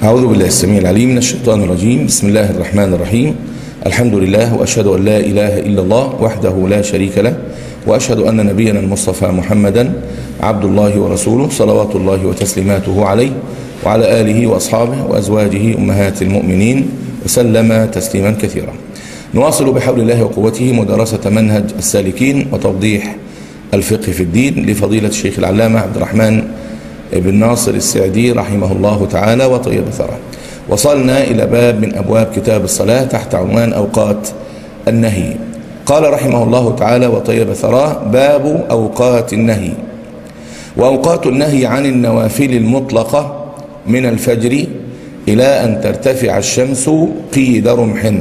أعوذ بالله السميع العليم من الشيطان الرجيم بسم الله الرحمن الرحيم الحمد لله وأشهد أن لا إله إلا الله وحده لا شريك له وأشهد أن نبينا المصطفى محمدا عبد الله ورسوله صلوات الله وتسليماته عليه وعلى آله وأصحابه وأزواجه أمهات المؤمنين وسلم تسليما كثيرا نواصل بحول الله وقوته مدرسة منهج السالكين وتوضيح الفقه في الدين لفضيلة الشيخ العلامة عبد الرحمن بن ناصر السعدي رحمه الله تعالى وطيب ثرى وصلنا إلى باب من أبواب كتاب الصلاة تحت عنوان أوقات النهي قال رحمه الله تعالى وطيب ثراه باب أوقات النهي وأوقات النهي عن النوافل المطلقة من الفجر إلى أن ترتفع الشمس قيد رمح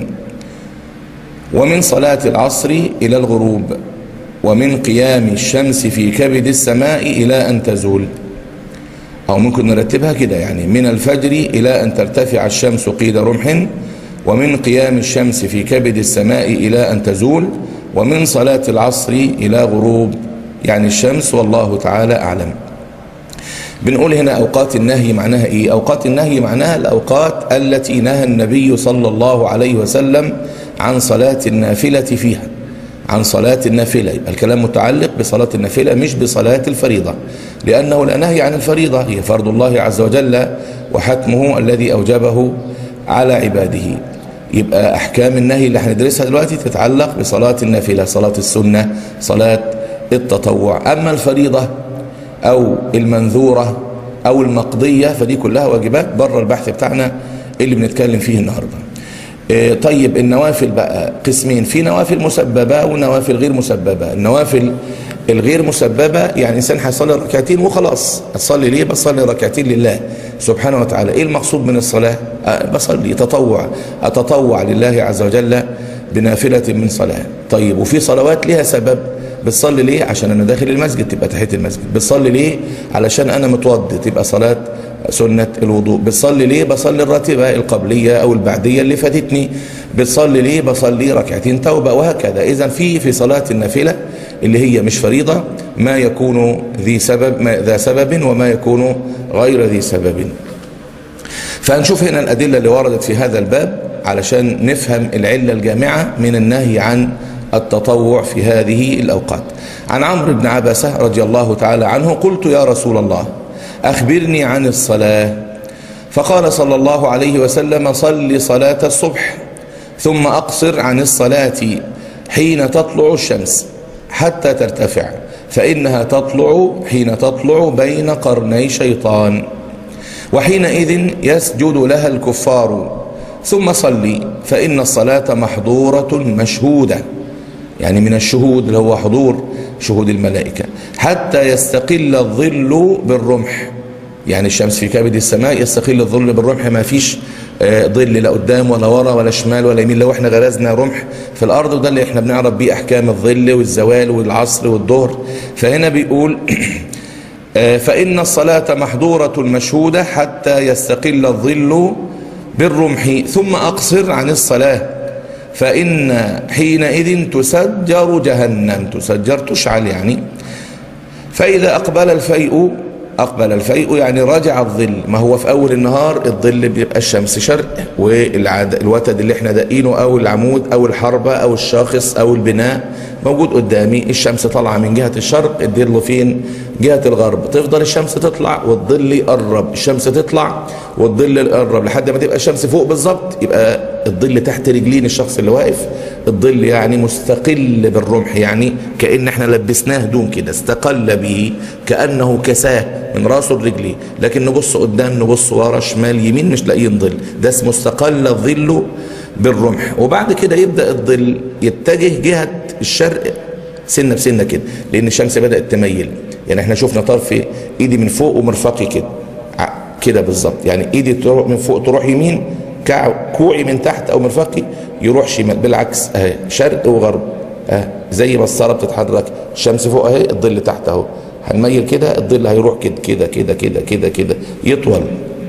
ومن صلاة العصر إلى الغروب ومن قيام الشمس في كبد السماء إلى أن تزول أو ممكن نرتبها كده يعني من الفجر إلى أن ترتفع الشمس قيد رمح ومن قيام الشمس في كبد السماء إلى أن تزول ومن صلاة العصر إلى غروب يعني الشمس والله تعالى أعلم بنقول هنا أوقات النهي معناها إيه أوقات النهي معناها الأوقات التي نهى النبي صلى الله عليه وسلم عن صلاة النافلة فيها عن صلاة النافلة يبقى الكلام متعلق بصلاة النافلة مش بصلاة الفريضة لأنه لا نهي عن الفريضة هي فرض الله عز وجل وحتمه الذي أوجبه على عباده يبقى أحكام النهي اللي هندرسها دلوقتي تتعلق بصلاة النافلة صلاة السنة صلاة التطوع أما الفريضة أو المنذورة أو المقضية فدي كلها واجبات بره البحث بتاعنا اللي بنتكلم فيه النهارده طيب النوافل بقى قسمين في نوافل مسببة ونوافل غير مسببة النوافل الغير مسببة يعني إنسان هيصلي ركعتين وخلاص أصلي ليه بصلي ركعتين لله سبحانه وتعالى إيه المقصود من الصلاة أه بصلي تطوع أتطوع لله عز وجل بنافلة من صلاة طيب وفي صلوات لها سبب بتصلي ليه عشان أنا داخل المسجد تبقى تحية المسجد بتصلي ليه علشان أنا متوضي تبقى صلاة سنة الوضوء بتصلي ليه بصلي الراتبة القبلية أو البعدية اللي فاتتني بتصلي ليه بصلي ركعتين توبة وهكذا إذا في في صلاة النافلة اللي هي مش فريضة ما يكون ذي سبب ما ذا سبب وما يكون غير ذي سبب فهنشوف هنا الأدلة اللي وردت في هذا الباب علشان نفهم العلة الجامعة من النهي عن التطوع في هذه الأوقات عن عمرو بن عباسة رضي الله تعالى عنه قلت يا رسول الله أخبرني عن الصلاة فقال صلى الله عليه وسلم صل صلاة الصبح ثم أقصر عن الصلاة حين تطلع الشمس حتى ترتفع فإنها تطلع حين تطلع بين قرني شيطان وحينئذ يسجد لها الكفار ثم صلي فإن الصلاة محظورة مشهودة يعني من الشهود اللي هو حضور شهود الملائكة حتى يستقل الظل بالرمح يعني الشمس في كبد السماء يستقل الظل بالرمح ما فيش ظل لا قدام ولا ورا ولا شمال ولا يمين لو احنا غرزنا رمح في الارض وده اللي احنا بنعرف بيه احكام الظل والزوال والعصر والظهر فهنا بيقول فإن الصلاة محظورة مشهودة حتى يستقل الظل بالرمح ثم أقصر عن الصلاة فإن حينئذ تسجر جهنم تسجر تشعل يعني فإذا أقبل الفيء أقبل الفيء يعني رجع الظل ما هو في أول النهار الظل بيبقى الشمس شرق والوتد اللي احنا دقينه أو العمود أو الحربة أو الشاخص أو البناء موجود قدامي الشمس طالعة من جهة الشرق الظل فين جهة الغرب تفضل الشمس تطلع والظل يقرب الشمس تطلع والظل يقرب لحد ما تبقى الشمس فوق بالظبط يبقى الظل تحت رجلين الشخص اللي واقف الظل يعني مستقل بالرمح يعني كأن احنا لبسناه هدوم كده استقل به كأنه كساه من راسه لرجليه لكن نبص قدام نبص ورا شمال يمين مش لاقيين ظل ده اسمه استقل الظل بالرمح وبعد كده يبدأ الظل يتجه جهة الشرق سنة بسنة كده لأن الشمس بدأت تميل يعني احنا شفنا طرف ايدي من فوق ومرفقي كده كده بالظبط يعني ايدي تروح من فوق تروح يمين كوعي من تحت او مرفقي يروح شمال بالعكس اهي شرق وغرب اه زي ما الساره بتتحرك الشمس فوق اهي الظل تحت اهو هنميل كده الظل هيروح كده كده كده كده كده كده يطول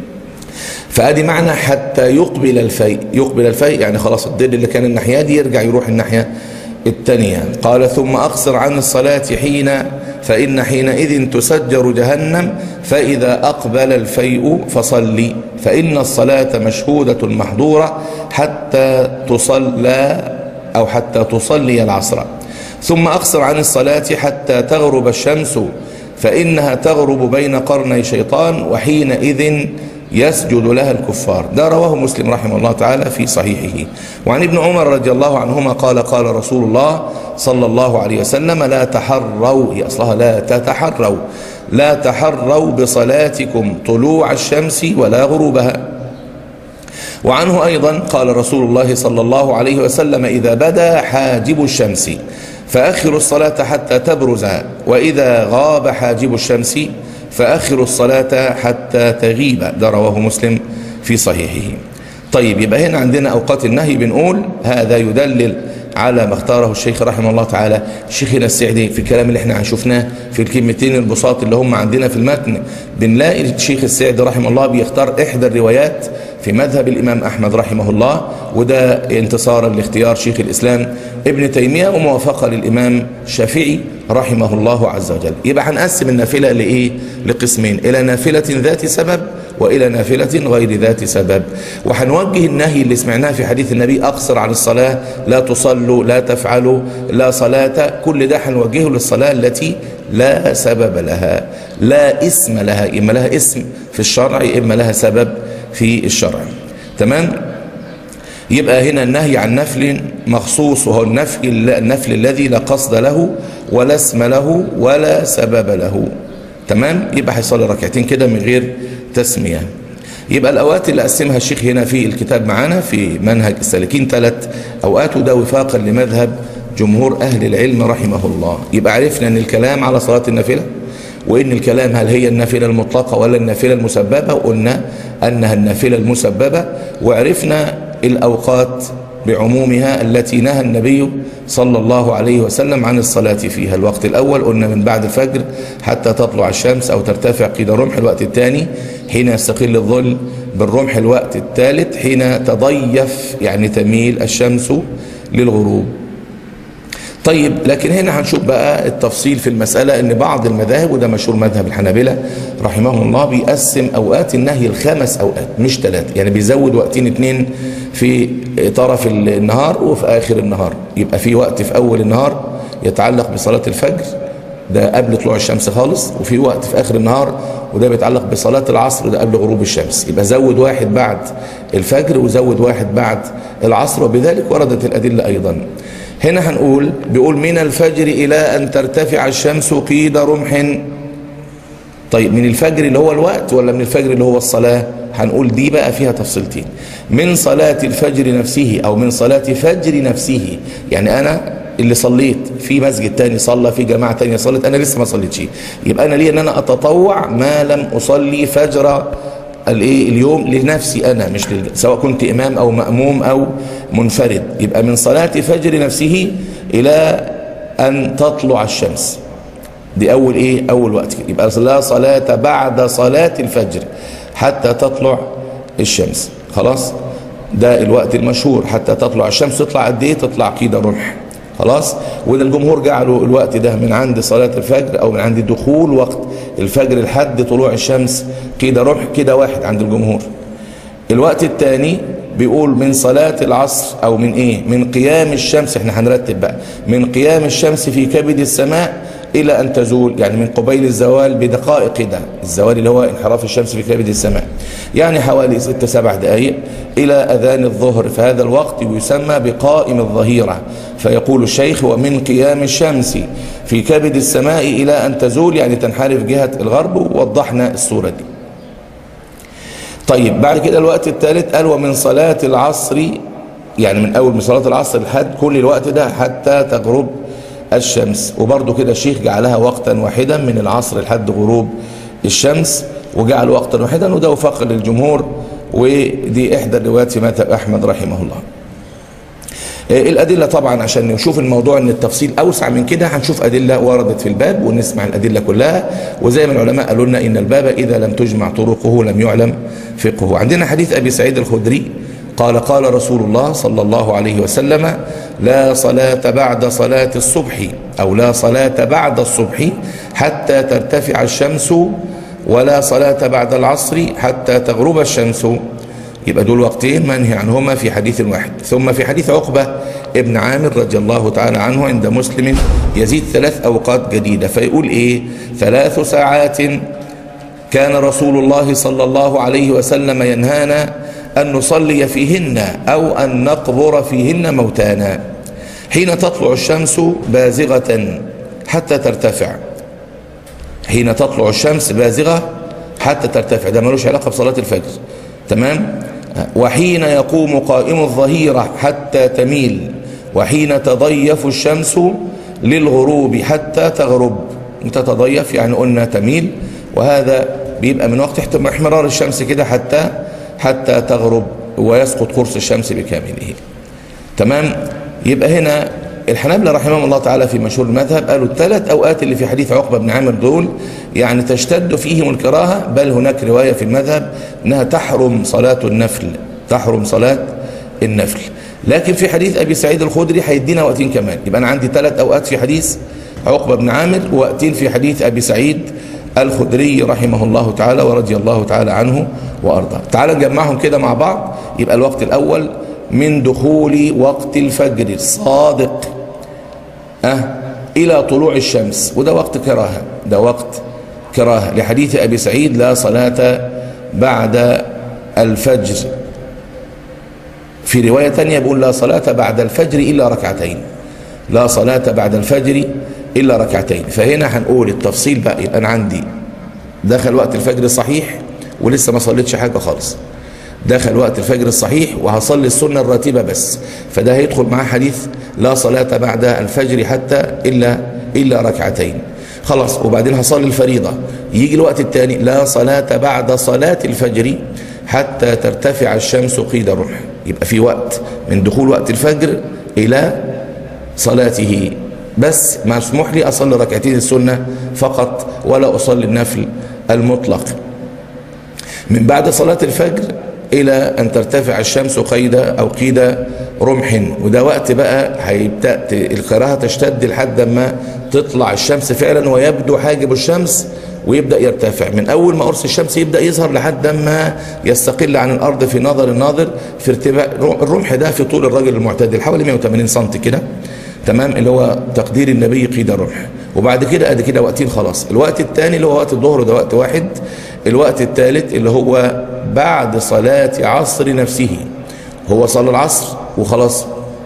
فادي معنى حتى يقبل الفيء يقبل الفيء يعني خلاص الظل اللي كان الناحيه دي يرجع يروح الناحيه الثانية قال ثم أقصر عن الصلاة حين فإن حينئذ تسجر جهنم فإذا أقبل الفيء فصلي فإن الصلاة مشهودة محظورة حتى تصلى أو حتى تصلي العصر ثم أقصر عن الصلاة حتى تغرب الشمس فإنها تغرب بين قرني شيطان وحينئذ يسجد لها الكفار ده رواه مسلم رحمه الله تعالى في صحيحه وعن ابن عمر رضي الله عنهما قال قال رسول الله صلى الله عليه وسلم لا تحروا هي أصلها لا تتحروا لا تحروا بصلاتكم طلوع الشمس ولا غروبها وعنه أيضا قال رسول الله صلى الله عليه وسلم إذا بدا حاجب الشمس فأخروا الصلاة حتى تبرز وإذا غاب حاجب الشمس فأخروا الصلاة حتى تغيب ده رواه مسلم في صحيحه طيب يبقى هنا عندنا أوقات النهي بنقول هذا يدلل على ما اختاره الشيخ رحمه الله تعالى شيخنا السعدي في الكلام اللي احنا شفناه في الكلمتين البساط اللي هم عندنا في المتن بنلاقي الشيخ السعدي رحمه الله بيختار احدى الروايات في مذهب الامام احمد رحمه الله وده انتصارا لاختيار شيخ الاسلام ابن تيميه وموافقه للامام الشافعي رحمه الله عز وجل يبقى هنقسم النافله لايه لقسمين الى نافله ذات سبب وإلى نافلة غير ذات سبب وحنوجه النهي اللي سمعناه في حديث النبي أقصر عن الصلاة لا تصلوا لا تفعلوا لا صلاة كل ده حنوجهه للصلاة التي لا سبب لها لا اسم لها إما لها اسم في الشرع إما لها سبب في الشرع تمام يبقى هنا النهي عن نفل مخصوص وهو النفل, النفل الذي لا قصد له ولا اسم له ولا سبب له تمام يبقى هيصلي ركعتين كده من غير تسمية يبقى الأوقات اللي قسمها الشيخ هنا في الكتاب معانا في منهج السالكين ثلاث أوقات وده وفاقا لمذهب جمهور أهل العلم رحمه الله يبقى عرفنا أن الكلام على صلاة النافلة وإن الكلام هل هي النافلة المطلقة ولا النافلة المسببة وقلنا أنها النافلة المسببة وعرفنا الأوقات بعمومها التي نهى النبي صلى الله عليه وسلم عن الصلاة فيها الوقت الأول قلنا من بعد الفجر حتى تطلع الشمس أو ترتفع قيد الرمح الوقت الثاني حين يستقل الظل بالرمح الوقت الثالث حين تضيف يعني تميل الشمس للغروب طيب لكن هنا هنشوف بقى التفصيل في المسألة ان بعض المذاهب وده مشهور مذهب الحنابلة رحمهم الله بيقسم اوقات النهي الخمس اوقات مش ثلاثة يعني بيزود وقتين اتنين في طرف النهار وفي اخر النهار يبقى في وقت في اول النهار يتعلق بصلاة الفجر ده قبل طلوع الشمس خالص وفي وقت في اخر النهار وده بيتعلق بصلاة العصر ده قبل غروب الشمس يبقى زود واحد بعد الفجر وزود واحد بعد العصر وبذلك وردت الادلة ايضا هنا هنقول بيقول من الفجر إلى أن ترتفع الشمس قيد رمح طيب من الفجر اللي هو الوقت ولا من الفجر اللي هو الصلاة هنقول دي بقى فيها تفصيلتين من صلاة الفجر نفسه أو من صلاة فجر نفسه يعني أنا اللي صليت في مسجد تاني صلى في جماعة تانية صلت أنا لسه ما صليتش يبقى أنا ليه أن أنا أتطوع ما لم أصلي فجر الايه اليوم لنفسي انا مش لل... سواء كنت امام او ماموم او منفرد يبقى من صلاه فجر نفسه الى ان تطلع الشمس دي اول ايه اول وقت يبقى لا صلاه بعد صلاه الفجر حتى تطلع الشمس خلاص ده الوقت المشهور حتى تطلع الشمس تطلع قد ايه تطلع قيد رمح خلاص وده الجمهور جعلوا الوقت ده من عند صلاة الفجر او من عند دخول وقت الفجر لحد طلوع الشمس كده روح كده واحد عند الجمهور الوقت الثاني بيقول من صلاة العصر او من ايه من قيام الشمس احنا هنرتب بقى من قيام الشمس في كبد السماء الى ان تزول يعني من قبيل الزوال بدقائق ده الزوال اللي هو انحراف الشمس في كبد السماء يعني حوالي ست سبع دقائق الى اذان الظهر فهذا الوقت يسمى بقائم الظهيرة فيقول الشيخ ومن قيام الشمس في كبد السماء الى ان تزول يعني تنحرف جهة الغرب ووضحنا الصورة دي طيب بعد كده الوقت الثالث قال ومن صلاة العصر يعني من اول من صلاة العصر لحد كل الوقت ده حتى تغرب الشمس وبرضو كده الشيخ جعلها وقتا واحدا من العصر لحد غروب الشمس وجعل وقتا واحدا وده وفق للجمهور ودي احدى الروايات في مذهب احمد رحمه الله الأدلة طبعا عشان نشوف الموضوع ان التفصيل أوسع من كده هنشوف أدلة وردت في الباب ونسمع الأدلة كلها وزي ما العلماء قالوا لنا إن الباب إذا لم تجمع طرقه لم يعلم فقهه عندنا حديث أبي سعيد الخدري قال قال رسول الله صلى الله عليه وسلم لا صلاة بعد صلاة الصبح أو لا صلاة بعد الصبح حتى ترتفع الشمس ولا صلاة بعد العصر حتى تغرب الشمس يبقى دول وقتين منهي عنهما في حديث واحد ثم في حديث عقبة ابن عامر رضي الله تعالى عنه عند مسلم يزيد ثلاث أوقات جديدة فيقول إيه ثلاث ساعات كان رسول الله صلى الله عليه وسلم ينهانا أن نصلي فيهن أو أن نقبر فيهن موتانا حين تطلع الشمس بازغة حتى ترتفع حين تطلع الشمس بازغة حتى ترتفع ده ملوش علاقة بصلاة الفجر تمام وحين يقوم قائم الظهيرة حتى تميل وحين تضيف الشمس للغروب حتى تغرب تتضيف يعني قلنا تميل وهذا بيبقى من وقت احمرار الشمس كده حتى حتى تغرب ويسقط قرص الشمس بكامله تمام يبقى هنا الحنابلة رحمهم الله تعالى في مشهور المذهب قالوا الثلاث أوقات اللي في حديث عقبة بن عامر دول يعني تشتد فيهم الكراهة بل هناك رواية في المذهب أنها تحرم صلاة النفل تحرم صلاة النفل لكن في حديث أبي سعيد الخدري هيدينا وقتين كمان يبقى أنا عندي ثلاث أوقات في حديث عقبة بن عامر ووقتين في حديث أبي سعيد الخدري رحمه الله تعالى ورضي الله تعالى عنه وأرضاه تعال نجمعهم كده مع بعض يبقى الوقت الأول من دخول وقت الفجر الصادق أه إلى طلوع الشمس وده وقت كراهة ده وقت كراهة لحديث أبي سعيد لا صلاة بعد الفجر في رواية تانية بيقول لا صلاة بعد الفجر إلا ركعتين لا صلاة بعد الفجر إلا ركعتين فهنا هنقول التفصيل بقى يبقى أنا عندي دخل وقت الفجر الصحيح ولسه ما صليتش حاجة خالص دخل وقت الفجر الصحيح وهصلي السنة الراتبة بس فده هيدخل معاه حديث لا صلاة بعد الفجر حتى إلا إلا ركعتين خلاص وبعدين هصلي الفريضة يجي الوقت الثاني لا صلاة بعد صلاة الفجر حتى ترتفع الشمس قيد الرمح يبقى في وقت من دخول وقت الفجر إلى صلاته بس مسموح لي أصلي ركعتين السنة فقط ولا أصلي النفل المطلق من بعد صلاة الفجر إلى أن ترتفع الشمس قيد أو قيد رمح وده وقت بقى هيبدأ الكراهة تشتد لحد ما تطلع الشمس فعلا ويبدو حاجب الشمس ويبدأ يرتفع من أول ما قرص الشمس يبدأ يظهر لحد ما يستقل عن الأرض في نظر الناظر في ارتفاع الرمح ده في طول الرجل المعتدل حوالي 180 سم كده تمام اللي هو تقدير النبي قيد الرمح وبعد كده ادي كده وقتين خلاص الوقت الثاني اللي هو وقت الظهر وده وقت واحد الوقت الثالث اللي هو بعد صلاة عصر نفسه هو صلى العصر وخلاص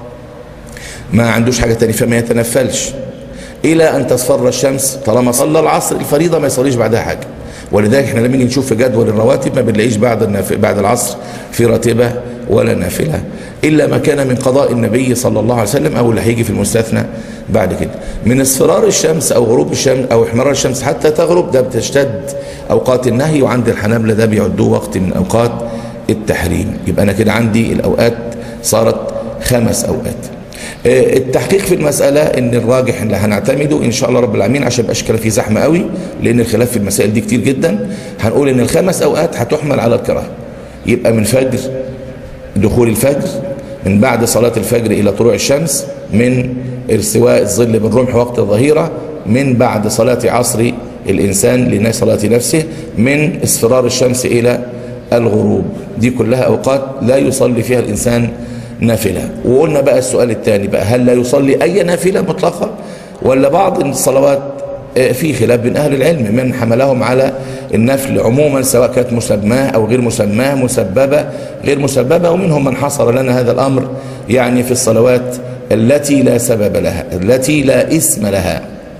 ما عندوش حاجة تانية فما يتنفلش إلى أن تصفر الشمس طالما صلى العصر الفريضة ما يصليش بعدها حاجة ولذلك احنا لما نيجي نشوف في جدول الرواتب ما بنلاقيش بعد النف... بعد العصر في راتبة ولا نافلة إلا ما كان من قضاء النبي صلى الله عليه وسلم أو اللي هيجي في المستثنى بعد كده من اصفرار الشمس أو غروب الشمس أو احمرار الشمس حتى تغرب ده بتشتد أوقات النهي وعند الحنابلة ده بيعدوه وقت من أوقات التحريم يبقى أنا كده عندي الأوقات صارت خمس أوقات التحقيق في المسألة ان الراجح اللي هنعتمده ان شاء الله رب العالمين عشان يبقاش كلام فيه زحمة قوي لان الخلاف في المسائل دي كتير جدا هنقول ان الخمس اوقات هتحمل على الكراهه يبقى من فجر دخول الفجر من بعد صلاة الفجر الى طلوع الشمس من ارتواء الظل بالرمح وقت الظهيرة من بعد صلاة عصر الانسان لصلاة نفسه من اصفرار الشمس الى الغروب دي كلها اوقات لا يصلي فيها الانسان نافلة وقلنا بقى السؤال الثاني بقى هل لا يصلي أي نافلة مطلقة ولا بعض الصلوات في خلاف بين أهل العلم من حملهم على النفل عموما سواء كانت مسماه أو غير مسماه مسببة غير مسببة ومنهم من حصر لنا هذا الأمر يعني في الصلوات التي لا سبب لها التي لا اسم لها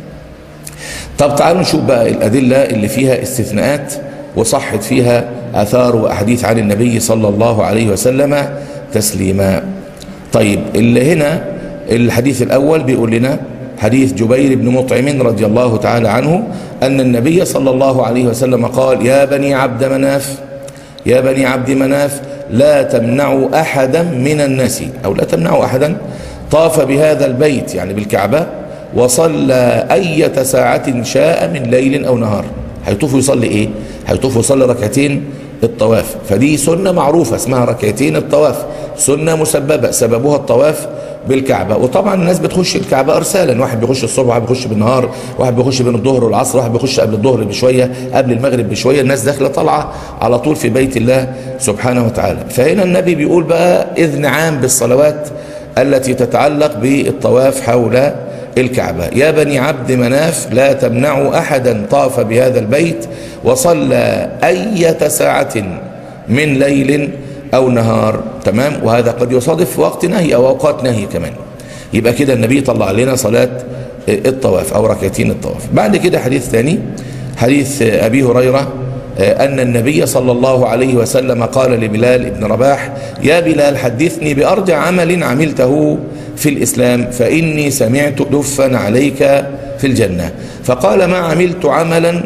طب تعالوا نشوف بقى الأدلة اللي فيها استثناءات وصحت فيها آثار وأحاديث عن النبي صلى الله عليه وسلم تسليما طيب اللي هنا الحديث الأول بيقول لنا حديث جبير بن مطعم رضي الله تعالى عنه أن النبي صلى الله عليه وسلم قال يا بني عبد مناف يا بني عبد مناف لا تمنعوا أحدا من الناس أو لا تمنعوا أحدا طاف بهذا البيت يعني بالكعبة وصلى أية ساعة شاء من ليل أو نهار هيطوف يصلي إيه هيطوف يصلي ركعتين الطواف فدي سنة معروفة اسمها ركعتين الطواف سنة مسببة سببها الطواف بالكعبة وطبعا الناس بتخش الكعبة أرسالا واحد بيخش الصبح واحد بيخش بالنهار واحد بيخش بين الظهر والعصر واحد بيخش قبل الظهر بشوية قبل المغرب بشوية الناس داخلة طالعة على طول في بيت الله سبحانه وتعالى فهنا النبي بيقول بقى إذن عام بالصلوات التي تتعلق بالطواف حول الكعبة يا بني عبد مناف لا تمنعوا أحدا طاف بهذا البيت وصلى أية ساعة من ليل أو نهار تمام وهذا قد يصادف وقت نهي أو أوقات نهي كمان يبقى كده النبي طلع لنا صلاة الطواف أو ركعتين الطواف بعد كده حديث ثاني حديث أبي هريرة أن النبي صلى الله عليه وسلم قال لبلال بن رباح يا بلال حدثني بأرجع عمل عملته في الإسلام فإني سمعت دفا عليك في الجنة فقال ما عملت عملا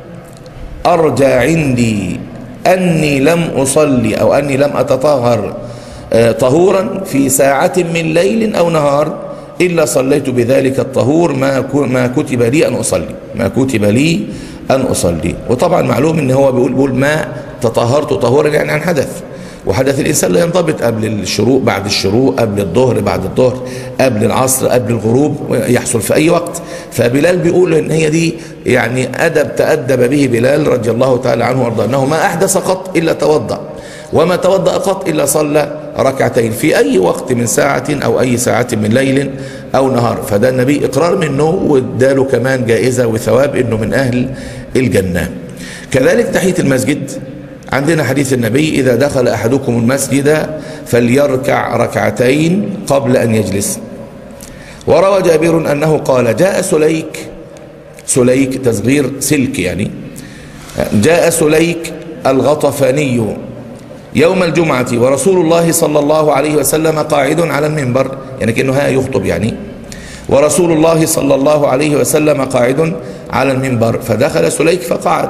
أرجى عندي أني لم أصلي أو أني لم أتطهر طهورا في ساعة من ليل أو نهار إلا صليت بذلك الطهور ما ما كتب لي أن أصلي ما كتب لي أن أصلي وطبعا معلوم أن هو بيقول, بيقول ما تطهرت طهورا يعني عن حدث وحدث الإنسان لا ينضبط قبل الشروق بعد الشروق قبل الظهر بعد الظهر قبل العصر قبل الغروب يحصل في أي وقت فبلال بيقول إن هي دي يعني أدب تأدب به بلال رضي الله تعالى عنه وارضاه أنه ما أحدث قط إلا توضأ وما توضأ قط إلا صلى ركعتين في أي وقت من ساعة أو أي ساعة من ليل أو نهار فده النبي إقرار منه واداله كمان جائزة وثواب إنه من أهل الجنة كذلك تحية المسجد عندنا حديث النبي إذا دخل أحدكم المسجد فليركع ركعتين قبل أن يجلس وروى جابر أنه قال جاء سليك سليك تصغير سلك يعني جاء سليك الغطفاني يوم الجمعة ورسول الله صلى الله عليه وسلم قاعد على المنبر يعني كأنه ها يخطب يعني ورسول الله صلى الله عليه وسلم قاعد على المنبر فدخل سليك فقعد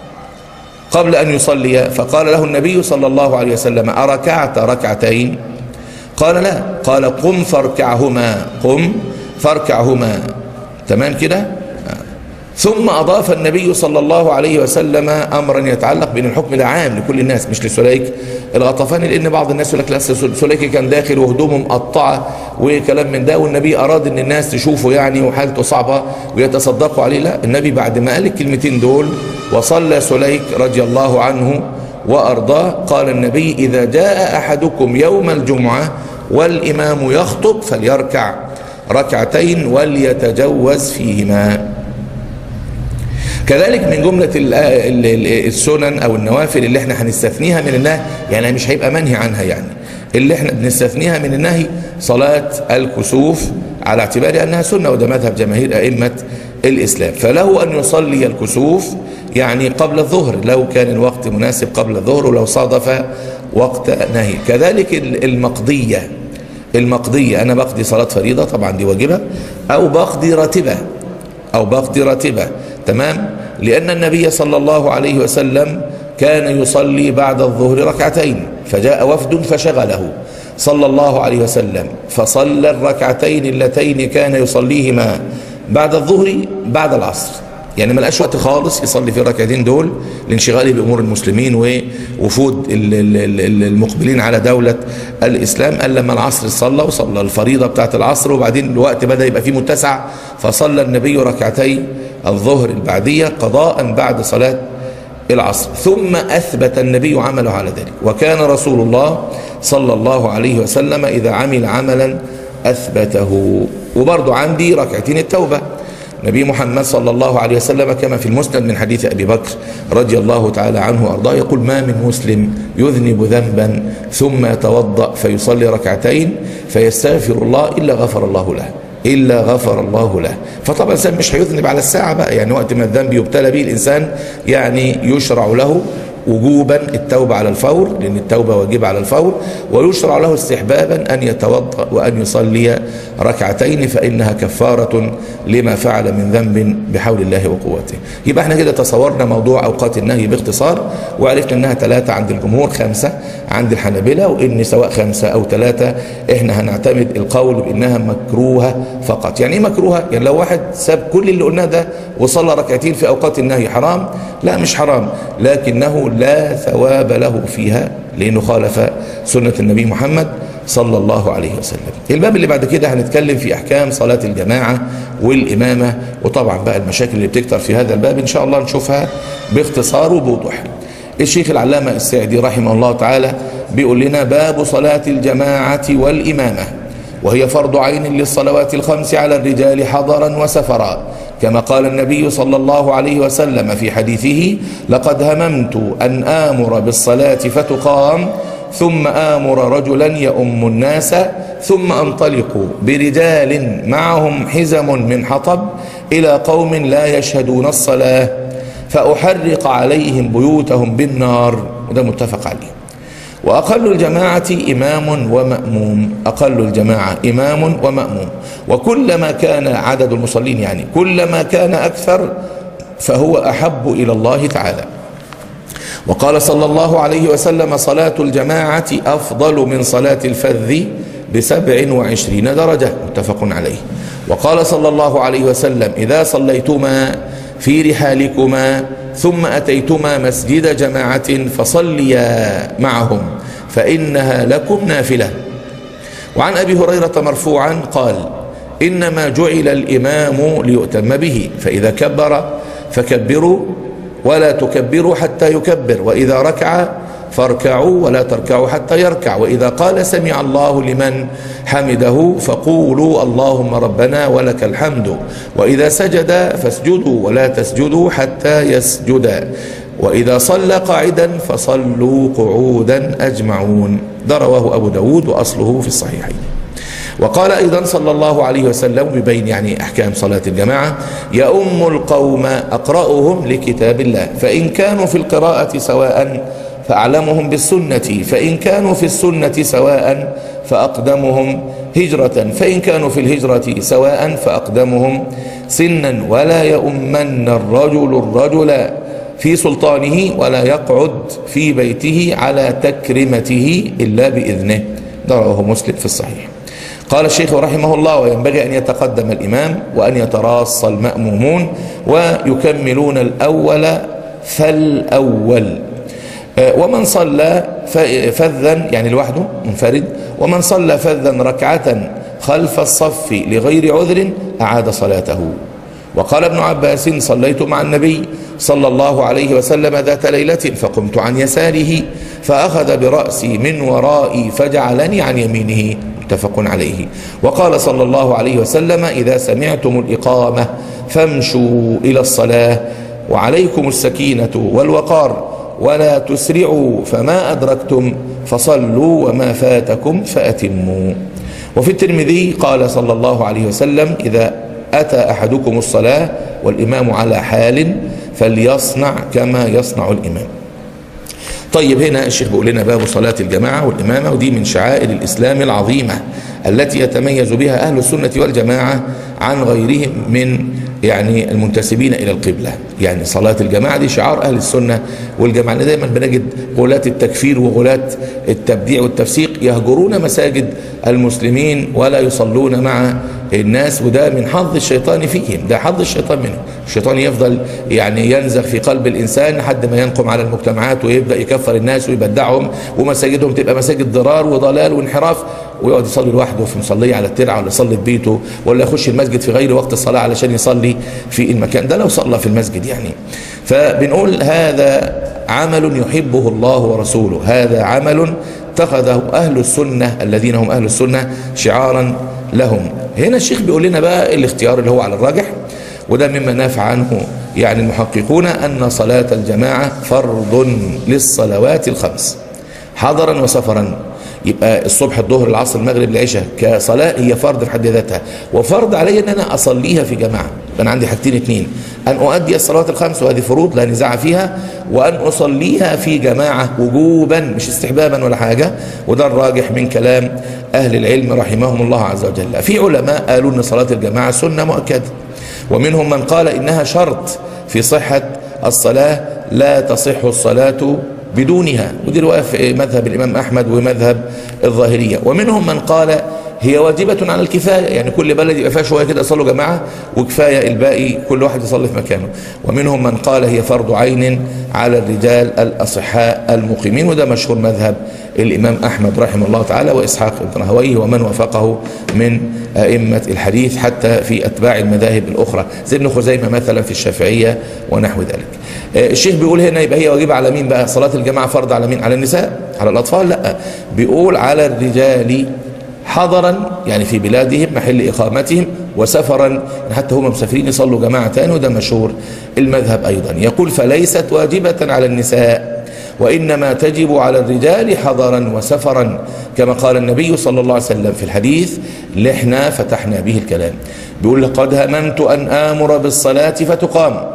قبل أن يصلي فقال له النبي صلى الله عليه وسلم أركعت ركعتين قال لا قال قم فاركعهما قم فاركعهما تمام كده ثم أضاف النبي صلى الله عليه وسلم أمرا يتعلق بأن الحكم ده عام لكل الناس مش لسليك الغطفاني لأن بعض الناس يقول لك لا سليك كان داخل وهدومه مقطعة وكلام من ده والنبي أراد أن الناس تشوفه يعني وحالته صعبة ويتصدقوا عليه لا النبي بعد ما قال الكلمتين دول وصلى سليك رضي الله عنه وأرضاه قال النبي إذا جاء أحدكم يوم الجمعة والإمام يخطب فليركع ركعتين وليتجوز فيهما كذلك من جملة السنن أو النوافل اللي احنا هنستثنيها من النهي يعني مش هيبقى منهي عنها يعني اللي احنا بنستثنيها من النهي صلاة الكسوف على اعتبار أنها سنة وده مذهب جماهير أئمة الإسلام فله أن يصلي الكسوف يعني قبل الظهر لو كان الوقت مناسب قبل الظهر ولو صادف وقت نهي كذلك المقضية المقضية أنا بقضي صلاة فريضة طبعا دي واجبة أو بقضي راتبة أو بقضي راتبة تمام لأن النبي صلى الله عليه وسلم كان يصلي بعد الظهر ركعتين فجاء وفد فشغله صلى الله عليه وسلم فصلى الركعتين اللتين كان يصليهما بعد الظهر بعد العصر يعني ما لقاش وقت خالص يصلي في الركعتين دول لانشغاله بامور المسلمين ووفود المقبلين على دوله الاسلام قال لما العصر صلى وصلى الفريضه بتاعت العصر وبعدين الوقت بدا يبقى فيه متسع فصلى النبي ركعتي الظهر البعديه قضاء بعد صلاه العصر ثم اثبت النبي عمله على ذلك وكان رسول الله صلى الله عليه وسلم اذا عمل عملا اثبته وبرضه عندي ركعتين التوبه نبي محمد صلى الله عليه وسلم كما في المسند من حديث أبي بكر رضي الله تعالى عنه وأرضاه يقول ما من مسلم يذنب ذنبا ثم يتوضأ فيصلي ركعتين فيستغفر الله إلا غفر الله له إلا غفر الله له فطبعا الإنسان مش هيذنب على الساعة بقى يعني وقت ما الذنب يبتلى به الإنسان يعني يشرع له وجوبا التوبة على الفور لأن التوبة واجبة على الفور ويشرع له استحبابا أن يتوضأ وأن يصلي ركعتين فإنها كفارة لما فعل من ذنب بحول الله وقوته يبقى احنا كده تصورنا موضوع أوقات النهي باختصار وعرفنا أنها ثلاثة عند الجمهور خمسة عند الحنابلة وإن سواء خمسة أو ثلاثة احنا هنعتمد القول بأنها مكروهة فقط يعني ايه مكروهة؟ يعني لو واحد ساب كل اللي قلناه ده وصلى ركعتين في أوقات النهي حرام لا مش حرام لكنه لا ثواب له فيها لأنه خالف سنة النبي محمد صلى الله عليه وسلم الباب اللي بعد كده هنتكلم في أحكام صلاة الجماعة والإمامة وطبعا بقى المشاكل اللي بتكتر في هذا الباب إن شاء الله نشوفها باختصار وبوضوح الشيخ العلامة السعدي رحمه الله تعالى بيقول لنا باب صلاة الجماعة والإمامة وهي فرض عين للصلوات الخمس على الرجال حضرا وسفرا كما قال النبي صلى الله عليه وسلم في حديثه لقد هممت أن آمر بالصلاة فتقام ثم آمر رجلا يؤم الناس ثم أنطلق برجال معهم حزم من حطب إلى قوم لا يشهدون الصلاة فأحرق عليهم بيوتهم بالنار وده متفق عليه وأقل الجماعة إمام ومأموم أقل الجماعة إمام ومأموم وكلما كان عدد المصلين يعني كلما كان أكثر فهو أحب إلى الله تعالى وقال صلى الله عليه وسلم صلاة الجماعة أفضل من صلاة الفذ بسبع وعشرين درجة متفق عليه وقال صلى الله عليه وسلم إذا صليتما في رحالكما ثم أتيتما مسجد جماعة فصليا معهم فإنها لكم نافلة وعن أبي هريرة مرفوعا قال إنما جعل الإمام ليؤتم به فإذا كبر فكبروا ولا تكبروا حتى يكبر وإذا ركع فاركعوا ولا تركعوا حتى يركع وإذا قال سمع الله لمن حمده فقولوا اللهم ربنا ولك الحمد وإذا سجد فاسجدوا ولا تسجدوا حتى يسجد وإذا صلى قاعدا فصلوا قعودا أجمعون ده رواه أبو داود وأصله في الصحيحين وقال أيضا صلى الله عليه وسلم ببين يعني أحكام صلاة الجماعة يؤم القوم أقرأهم لكتاب الله فإن كانوا في القراءة سواء فأعلمهم بالسنة فإن كانوا في السنة سواء فأقدمهم هجرة فإن كانوا في الهجرة سواء فأقدمهم سنا ولا يؤمن الرجل الرجل في سلطانه ولا يقعد في بيته على تكرمته إلا بإذنه ده رواه مسلم في الصحيح قال الشيخ رحمه الله وينبغي أن يتقدم الإمام وأن يتراص المأمومون ويكملون الأول فالأول ومن صلى فذا يعني لوحده منفرد ومن صلى فذا ركعة خلف الصف لغير عذر أعاد صلاته وقال ابن عباس صليت مع النبي صلى الله عليه وسلم ذات ليلة فقمت عن يساره فأخذ برأسي من ورائي فجعلني عن يمينه متفق عليه وقال صلى الله عليه وسلم إذا سمعتم الإقامة فامشوا إلى الصلاة وعليكم السكينة والوقار ولا تسرعوا فما أدركتم فصلوا وما فاتكم فأتموا وفي الترمذي قال صلى الله عليه وسلم إذا أتى أحدكم الصلاة والإمام على حال فليصنع كما يصنع الإمام طيب هنا الشيخ بيقول لنا باب صلاة الجماعة والإمامة ودي من شعائر الإسلام العظيمة التي يتميز بها أهل السنة والجماعة عن غيرهم من يعني المنتسبين إلى القبلة يعني صلاة الجماعة دي شعار أهل السنة والجماعة دايما بنجد غلاة التكفير وغلاة التبديع والتفسيق يهجرون مساجد المسلمين ولا يصلون مع الناس وده من حظ الشيطان فيهم ده حظ الشيطان منهم الشيطان يفضل يعني ينزغ في قلب الإنسان لحد ما ينقم على المجتمعات ويبدأ يكفر الناس ويبدعهم ومساجدهم تبقى مساجد ضرار وضلال وانحراف ويقعد يصلي لوحده في مصلية على الترعة ولا يصلي في بيته ولا يخش المسجد في غير وقت الصلاة علشان يصلي في المكان ده لو صلى في المسجد يعني فبنقول هذا عمل يحبه الله ورسوله هذا عمل اتخذه أهل السنة الذين هم أهل السنة شعارا لهم هنا الشيخ بيقول لنا بقى الاختيار اللي هو على الراجح وده مما نافع عنه يعني المحققون أن صلاة الجماعة فرض للصلوات الخمس حضرا وسفرا يبقى الصبح الظهر العصر المغرب العشاء كصلاة هي فرض في حد ذاتها وفرض علي ان انا اصليها في جماعة انا عندي حاجتين اتنين ان اؤدي الصلوات الخمس وهذه فروض لا نزاع فيها وان اصليها في جماعة وجوبا مش استحبابا ولا حاجة وده الراجح من كلام اهل العلم رحمهم الله عز وجل في علماء قالوا ان صلاة الجماعة سنة مؤكدة ومنهم من قال انها شرط في صحة الصلاة لا تصح الصلاة بدونها ودي رواية في مذهب الإمام أحمد ومذهب الظاهرية ومنهم من قال هي واجبة على الكفاية يعني كل بلد يبقى فيها شوية كده يصلوا جماعة وكفاية الباقي كل واحد يصلي في مكانه ومنهم من قال هي فرض عين على الرجال الأصحاء المقيمين وده مشهور مذهب الإمام أحمد رحمه الله تعالى وإسحاق بن راهويه ومن وافقه من أئمة الحديث حتى في أتباع المذاهب الأخرى زي ابن خزيمة مثلا في الشافعية ونحو ذلك الشيخ بيقول هنا يبقى هي واجبة على مين بقى صلاة الجماعة فرض على مين على النساء على الأطفال لا بيقول على الرجال حضرا يعني في بلادهم محل إقامتهم وسفرا يعني حتى هم مسافرين يصلوا جماعة تاني وده مشهور المذهب أيضا يقول فليست واجبة على النساء وإنما تجب على الرجال حضرا وسفرا كما قال النبي صلى الله عليه وسلم في الحديث اللي احنا فتحنا به الكلام بيقول لقد هممت أن آمر بالصلاة فتقام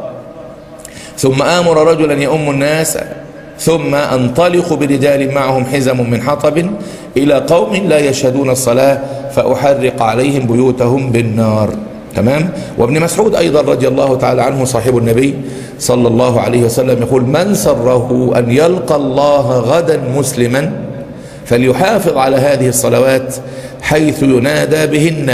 ثم آمر رجلا يؤم الناس ثم أنطلق برجال معهم حزم من حطب إلى قوم لا يشهدون الصلاة فأحرق عليهم بيوتهم بالنار تمام وابن مسعود أيضا رضي الله تعالى عنه صاحب النبي صلى الله عليه وسلم يقول من سره أن يلقى الله غدا مسلما فليحافظ على هذه الصلوات حيث ينادى بهن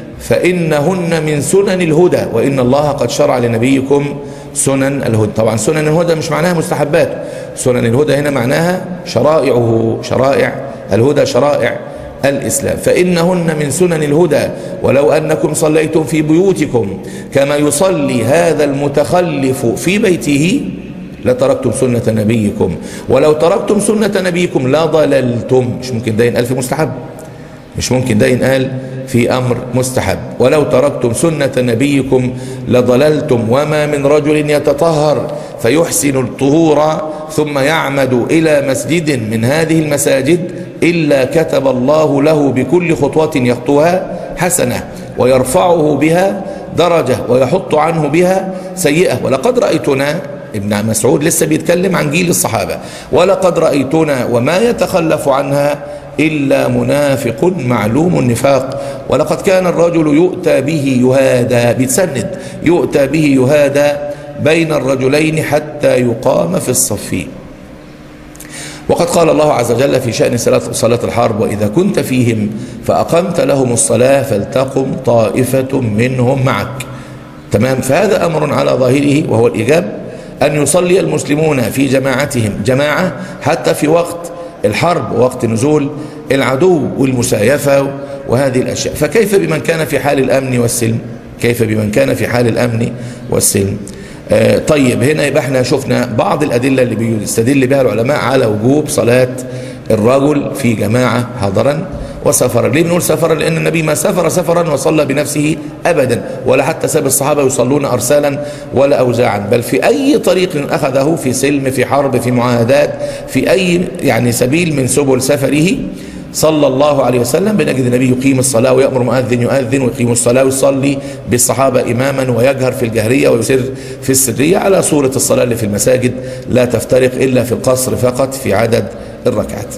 فإنهن من سنن الهدى وإن الله قد شرع لنبيكم سنن الهدى طبعا سنن الهدى مش معناها مستحبات سنن الهدى هنا معناها شرائعه شرائع الهدى شرائع الإسلام فإنهن من سنن الهدى ولو أنكم صليتم في بيوتكم كما يصلي هذا المتخلف في بيته لتركتم سنة نبيكم ولو تركتم سنة نبيكم لضللتم مش ممكن ده ينقال في مستحب مش ممكن ده ينقال في أمر مستحب ولو تركتم سنة نبيكم لضللتم وما من رجل يتطهر فيحسن الطهور ثم يعمد إلى مسجد من هذه المساجد إلا كتب الله له بكل خطوة يخطوها حسنة ويرفعه بها درجة ويحط عنه بها سيئة ولقد رأيتنا ابن مسعود لسه بيتكلم عن جيل الصحابة ولقد رأيتنا وما يتخلف عنها إلا منافق معلوم النفاق ولقد كان الرجل يؤتى به يهادى بيتسند يؤتى به يهادى بين الرجلين حتى يقام في الصف وقد قال الله عز وجل في شأن صلاة الحرب وإذا كنت فيهم فأقمت لهم الصلاة فلتقم طائفة منهم معك تمام فهذا أمر على ظاهره وهو الإجاب أن يصلي المسلمون في جماعتهم جماعة حتى في وقت الحرب ووقت نزول العدو والمسايفة وهذه الأشياء فكيف بمن كان في حال الأمن والسلم كيف بمن كان في حال الأمن والسلم آه طيب هنا يبقى احنا شفنا بعض الأدلة اللي بيستدل بها العلماء على وجوب صلاة الرجل في جماعة حضرا وسفرا ليه بنقول سفرا لأن النبي ما سافر سفرا وصلى بنفسه أبدا ولا حتى ساب الصحابة يصلون أرسالا ولا أوزاعا بل في أي طريق أخذه في سلم في حرب في معاهدات في أي يعني سبيل من سبل سفره صلى الله عليه وسلم بنجد النبي يقيم الصلاة ويأمر مؤذن يؤذن ويقيم الصلاة ويصلي بالصحابة إماما ويجهر في الجهرية ويسر في السرية على صورة الصلاة اللي في المساجد لا تفترق إلا في القصر فقط في عدد الركعات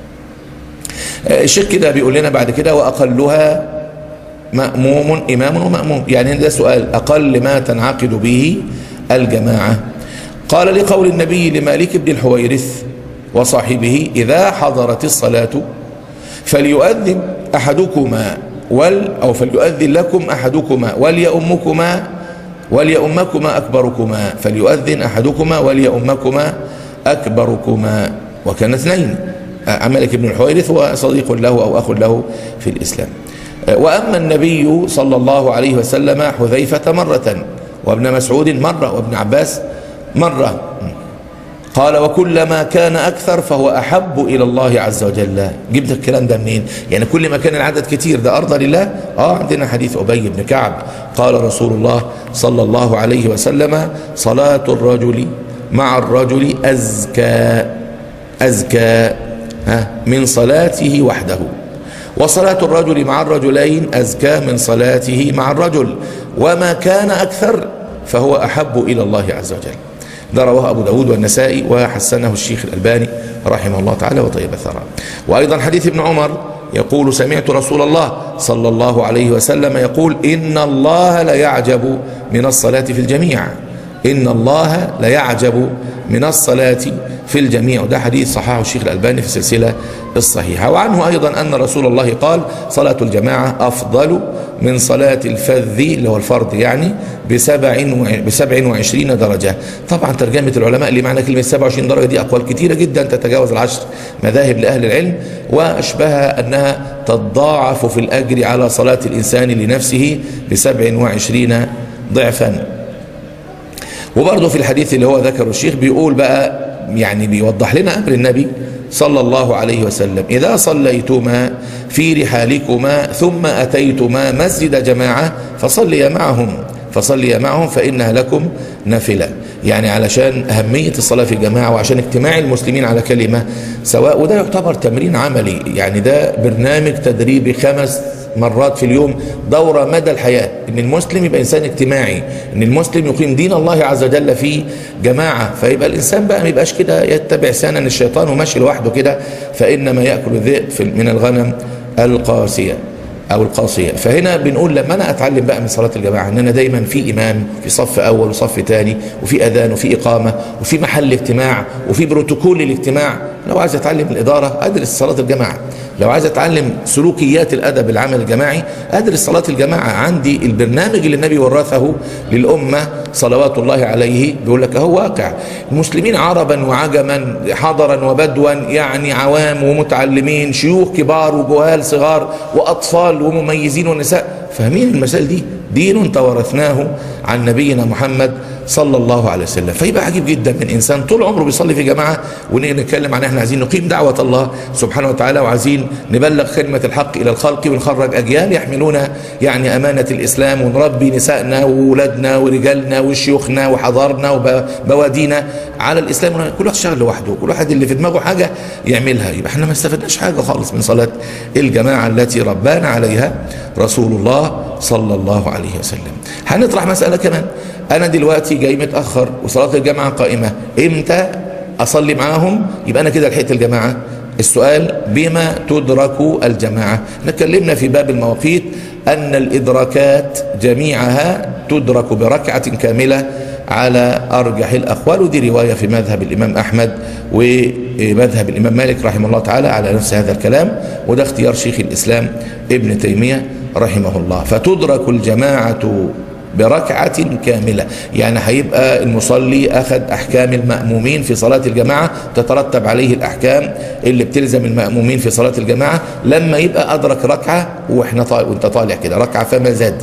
الشيخ كده بيقول لنا بعد كده وأقلها مأموم إمام ومأموم يعني ده سؤال أقل ما تنعقد به الجماعة قال لقول النبي لمالك بن الحويرث وصاحبه إذا حضرت الصلاة فليؤذن أحدكما ول أو فليؤذن لكم أحدكما وليؤمكما وليؤمكما أكبركما فليؤذن أحدكما وليؤمكما أكبركما وكان اثنين مالك بن الحويرث وصديق له أو أخ له في الإسلام وأما النبي صلى الله عليه وسلم حذيفة مرة وابن مسعود مرة وابن عباس مرة قال وكلما كان أكثر فهو أحب إلى الله عز وجل جبت الكلام ده منين يعني كل ما كان العدد كتير ده أرضى لله آه عندنا حديث أبي بن كعب قال رسول الله صلى الله عليه وسلم صلاة الرجل مع الرجل أزكى أزكى ها من صلاته وحده وصلاة الرجل مع الرجلين أزكى من صلاته مع الرجل وما كان أكثر فهو أحب إلى الله عز وجل ده رواه أبو داود والنسائي وحسنه الشيخ الألباني رحمه الله تعالى وطيب الثراء وأيضا حديث ابن عمر يقول سمعت رسول الله صلى الله عليه وسلم يقول إن الله لا يعجب من الصلاة في الجميع إن الله ليعجب من الصلاة في الجميع وده حديث صححه الشيخ الألباني في السلسلة الصحيحة وعنه أيضا أن رسول الله قال صلاة الجماعة أفضل من صلاة الفذ اللي هو الفرض يعني بسبع بسبع وعشرين درجة طبعا ترجمة العلماء اللي معنى كلمة 27 درجة دي أقوال كثيرة جدا تتجاوز العشر مذاهب لأهل العلم وأشبهها أنها تضاعف في الأجر على صلاة الإنسان لنفسه بسبع وعشرين ضعفا وبرضه في الحديث اللي هو ذكره الشيخ بيقول بقى يعني بيوضح لنا أمر النبي صلى الله عليه وسلم إذا صليتما في رحالكما ثم أتيتما مسجد جماعة فصلي معهم فصلي معهم فإنها لكم نافلة يعني علشان أهمية الصلاة في الجماعة وعشان اجتماع المسلمين على كلمة سواء وده يعتبر تمرين عملي يعني ده برنامج تدريبي خمس مرات في اليوم دورة مدى الحياة ان المسلم يبقى انسان اجتماعي ان المسلم يقيم دين الله عز وجل في جماعة فيبقى الانسان بقى ما يبقاش كده يتبع سنن الشيطان وماشي لوحده كده فانما يأكل الذئب من الغنم القاسية او القاسية فهنا بنقول لما انا اتعلم بقى من صلاة الجماعة ان انا دايما في امام في صف اول وصف ثاني وفي اذان وفي اقامة وفي محل اجتماع وفي بروتوكول الاجتماع لو عايز اتعلم الادارة ادرس صلاة الجماعة لو عايز اتعلم سلوكيات الادب العمل الجماعي ادرس صلاه الجماعه عندي البرنامج اللي النبي ورثه للامه صلوات الله عليه بيقول لك هو واقع المسلمين عربا وعجما حضرا وبدوا يعني عوام ومتعلمين شيوخ كبار وجهال صغار واطفال ومميزين ونساء فاهمين المسائل دي دين تورثناه عن نبينا محمد صلى الله عليه وسلم فيبقى عجيب جدا من انسان طول عمره بيصلي في جماعه ونيجي نتكلم عن احنا عايزين نقيم دعوه الله سبحانه وتعالى وعايزين نبلغ كلمه الحق الى الخلق ونخرج اجيال يحملون يعني امانه الاسلام ونربي نسائنا واولادنا ورجالنا وشيوخنا وحضارنا وبوادينا على الاسلام كل واحد شغل لوحده كل واحد اللي في دماغه حاجه يعملها يبقى احنا ما استفدناش حاجه خالص من صلاه الجماعه التي ربانا عليها رسول الله صلى الله عليه وسلم هنطرح مساله كمان انا دلوقتي جاي متاخر وصلاه الجماعه قائمه امتى اصلي معاهم يبقى انا كده لحقت الجماعه السؤال بما تدرك الجماعه اتكلمنا في باب المواقيت ان الادراكات جميعها تدرك بركعه كامله على ارجح الاقوال ودي روايه في مذهب الامام احمد ومذهب الامام مالك رحمه الله تعالى على نفس هذا الكلام وده اختيار شيخ الاسلام ابن تيميه رحمه الله فتدرك الجماعه بركعة كاملة يعني هيبقى المصلي أخذ أحكام المأمومين في صلاة الجماعة تترتب عليه الأحكام اللي بتلزم المأمومين في صلاة الجماعة لما يبقى أدرك ركعة وإحنا طالع وإنت طالع كده ركعة فما زاد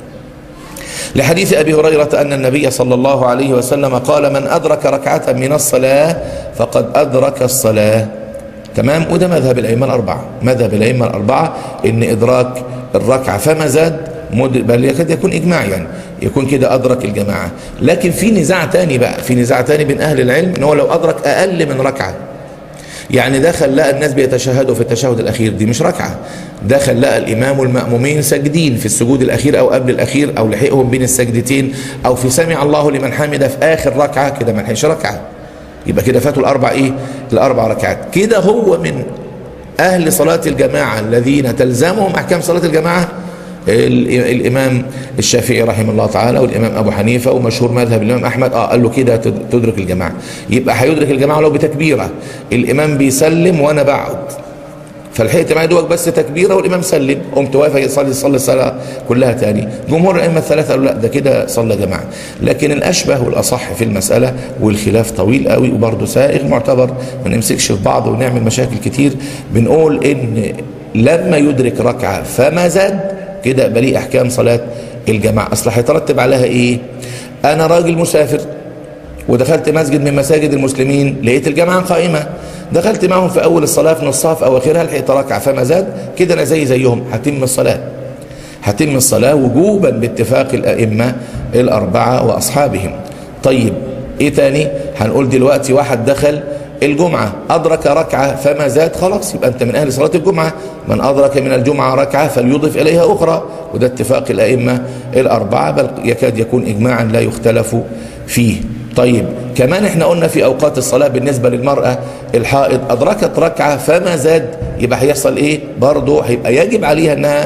لحديث أبي هريرة أن النبي صلى الله عليه وسلم قال من أدرك ركعة من الصلاة فقد أدرك الصلاة تمام وده مذهب الأئمة الأربعة مذهب الأئمة الأربعة إن إدراك الركعة فما زاد بل يكاد يكون إجماع يعني يكون كده أدرك الجماعة لكن في نزاع تاني بقى في نزاع تاني بين أهل العلم إن هو لو أدرك أقل من ركعة يعني دخل لقى الناس بيتشهدوا في التشهد الأخير دي مش ركعة دخل لقى الإمام والمأمومين ساجدين في السجود الأخير أو قبل الأخير أو لحقهم بين السجدتين أو في سمع الله لمن حمده في آخر ركعة كده ما لحقش ركعة يبقى كده فاتوا الأربع إيه الأربع ركعات كده هو من أهل صلاة الجماعة الذين تلزمهم أحكام صلاة الجماعة الامام الشافعي رحمه الله تعالى والامام ابو حنيفه ومشهور مذهب الامام احمد اه قال له كده تدرك الجماعه يبقى هيدرك الجماعه لو بتكبيره الامام بيسلم وانا بقعد فلحقت معايا دوك بس تكبيره والامام سلم قمت واقف يصلي صلي الصلاه كلها تاني جمهور الائمه الثلاثه قالوا لا ده كده صلى جماعه لكن الاشبه والاصح في المساله والخلاف طويل قوي وبرضه سائغ معتبر ما نمسكش في بعض ونعمل مشاكل كتير بنقول ان لما يدرك ركعه فما زاد كده يبقى ليه احكام صلاه الجماعه اصل هيترتب عليها ايه انا راجل مسافر ودخلت مسجد من مساجد المسلمين لقيت الجماعه قائمه دخلت معهم في اول الصلاه في نصها في اواخرها لحقت ركعه فما زاد كده انا زي زيهم هتم الصلاه هتم الصلاه وجوبا باتفاق الائمه الاربعه واصحابهم طيب ايه تاني هنقول دلوقتي واحد دخل الجمعة أدرك ركعة فما زاد خلاص يبقى أنت من أهل صلاة الجمعة من أدرك من الجمعة ركعة فليضف إليها أخرى وده اتفاق الأئمة الأربعة بل يكاد يكون إجماعا لا يختلف فيه طيب كمان احنا قلنا في أوقات الصلاة بالنسبة للمرأة الحائض أدركت ركعة فما زاد يبقى هيحصل إيه برضه هيبقى يجب عليها أنها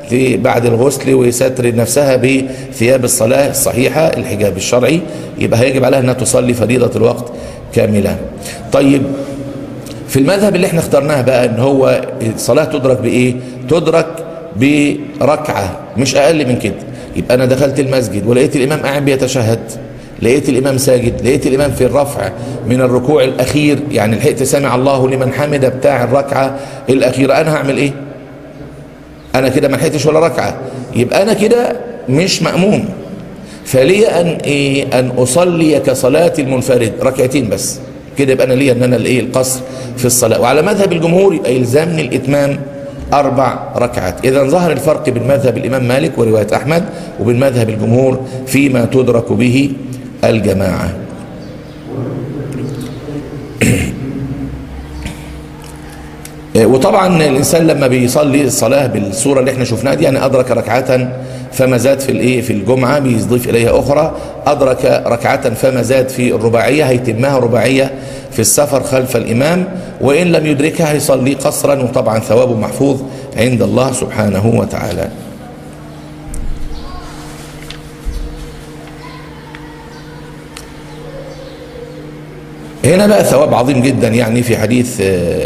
بعد الغسل وستر نفسها بثياب الصلاة الصحيحة الحجاب الشرعي يبقى هيجب عليها أنها تصلي فريضة الوقت كاملة طيب في المذهب اللي احنا اخترناه بقى ان هو الصلاة تدرك بايه تدرك بركعة مش اقل من كده يبقى انا دخلت المسجد ولقيت الامام قاعد بيتشهد لقيت الامام ساجد لقيت الامام في الرفع من الركوع الاخير يعني لحقت سامع الله لمن حمد بتاع الركعة الاخيرة انا هعمل ايه انا كده ما لحقتش ولا ركعة يبقى انا كده مش مأموم فلي ان ايه ان اصلي كصلاة المنفرد ركعتين بس كده يبقى انا ليا ان انا الايه القصر في الصلاه وعلى مذهب الجمهور يبقى يلزمني الاتمام اربع ركعات اذا ظهر الفرق بين مذهب الامام مالك وروايه احمد وبين مذهب الجمهور فيما تدرك به الجماعه وطبعا الانسان لما بيصلي الصلاه بالصوره اللي احنا شفناها دي يعني ادرك ركعه فما زاد في الايه في الجمعه بيضيف اليها اخرى ادرك ركعه فما زاد في الرباعيه هيتمها رباعيه في السفر خلف الامام وان لم يدركها هيصلي قصرا وطبعا ثوابه محفوظ عند الله سبحانه وتعالى هنا بقى ثواب عظيم جدا يعني في حديث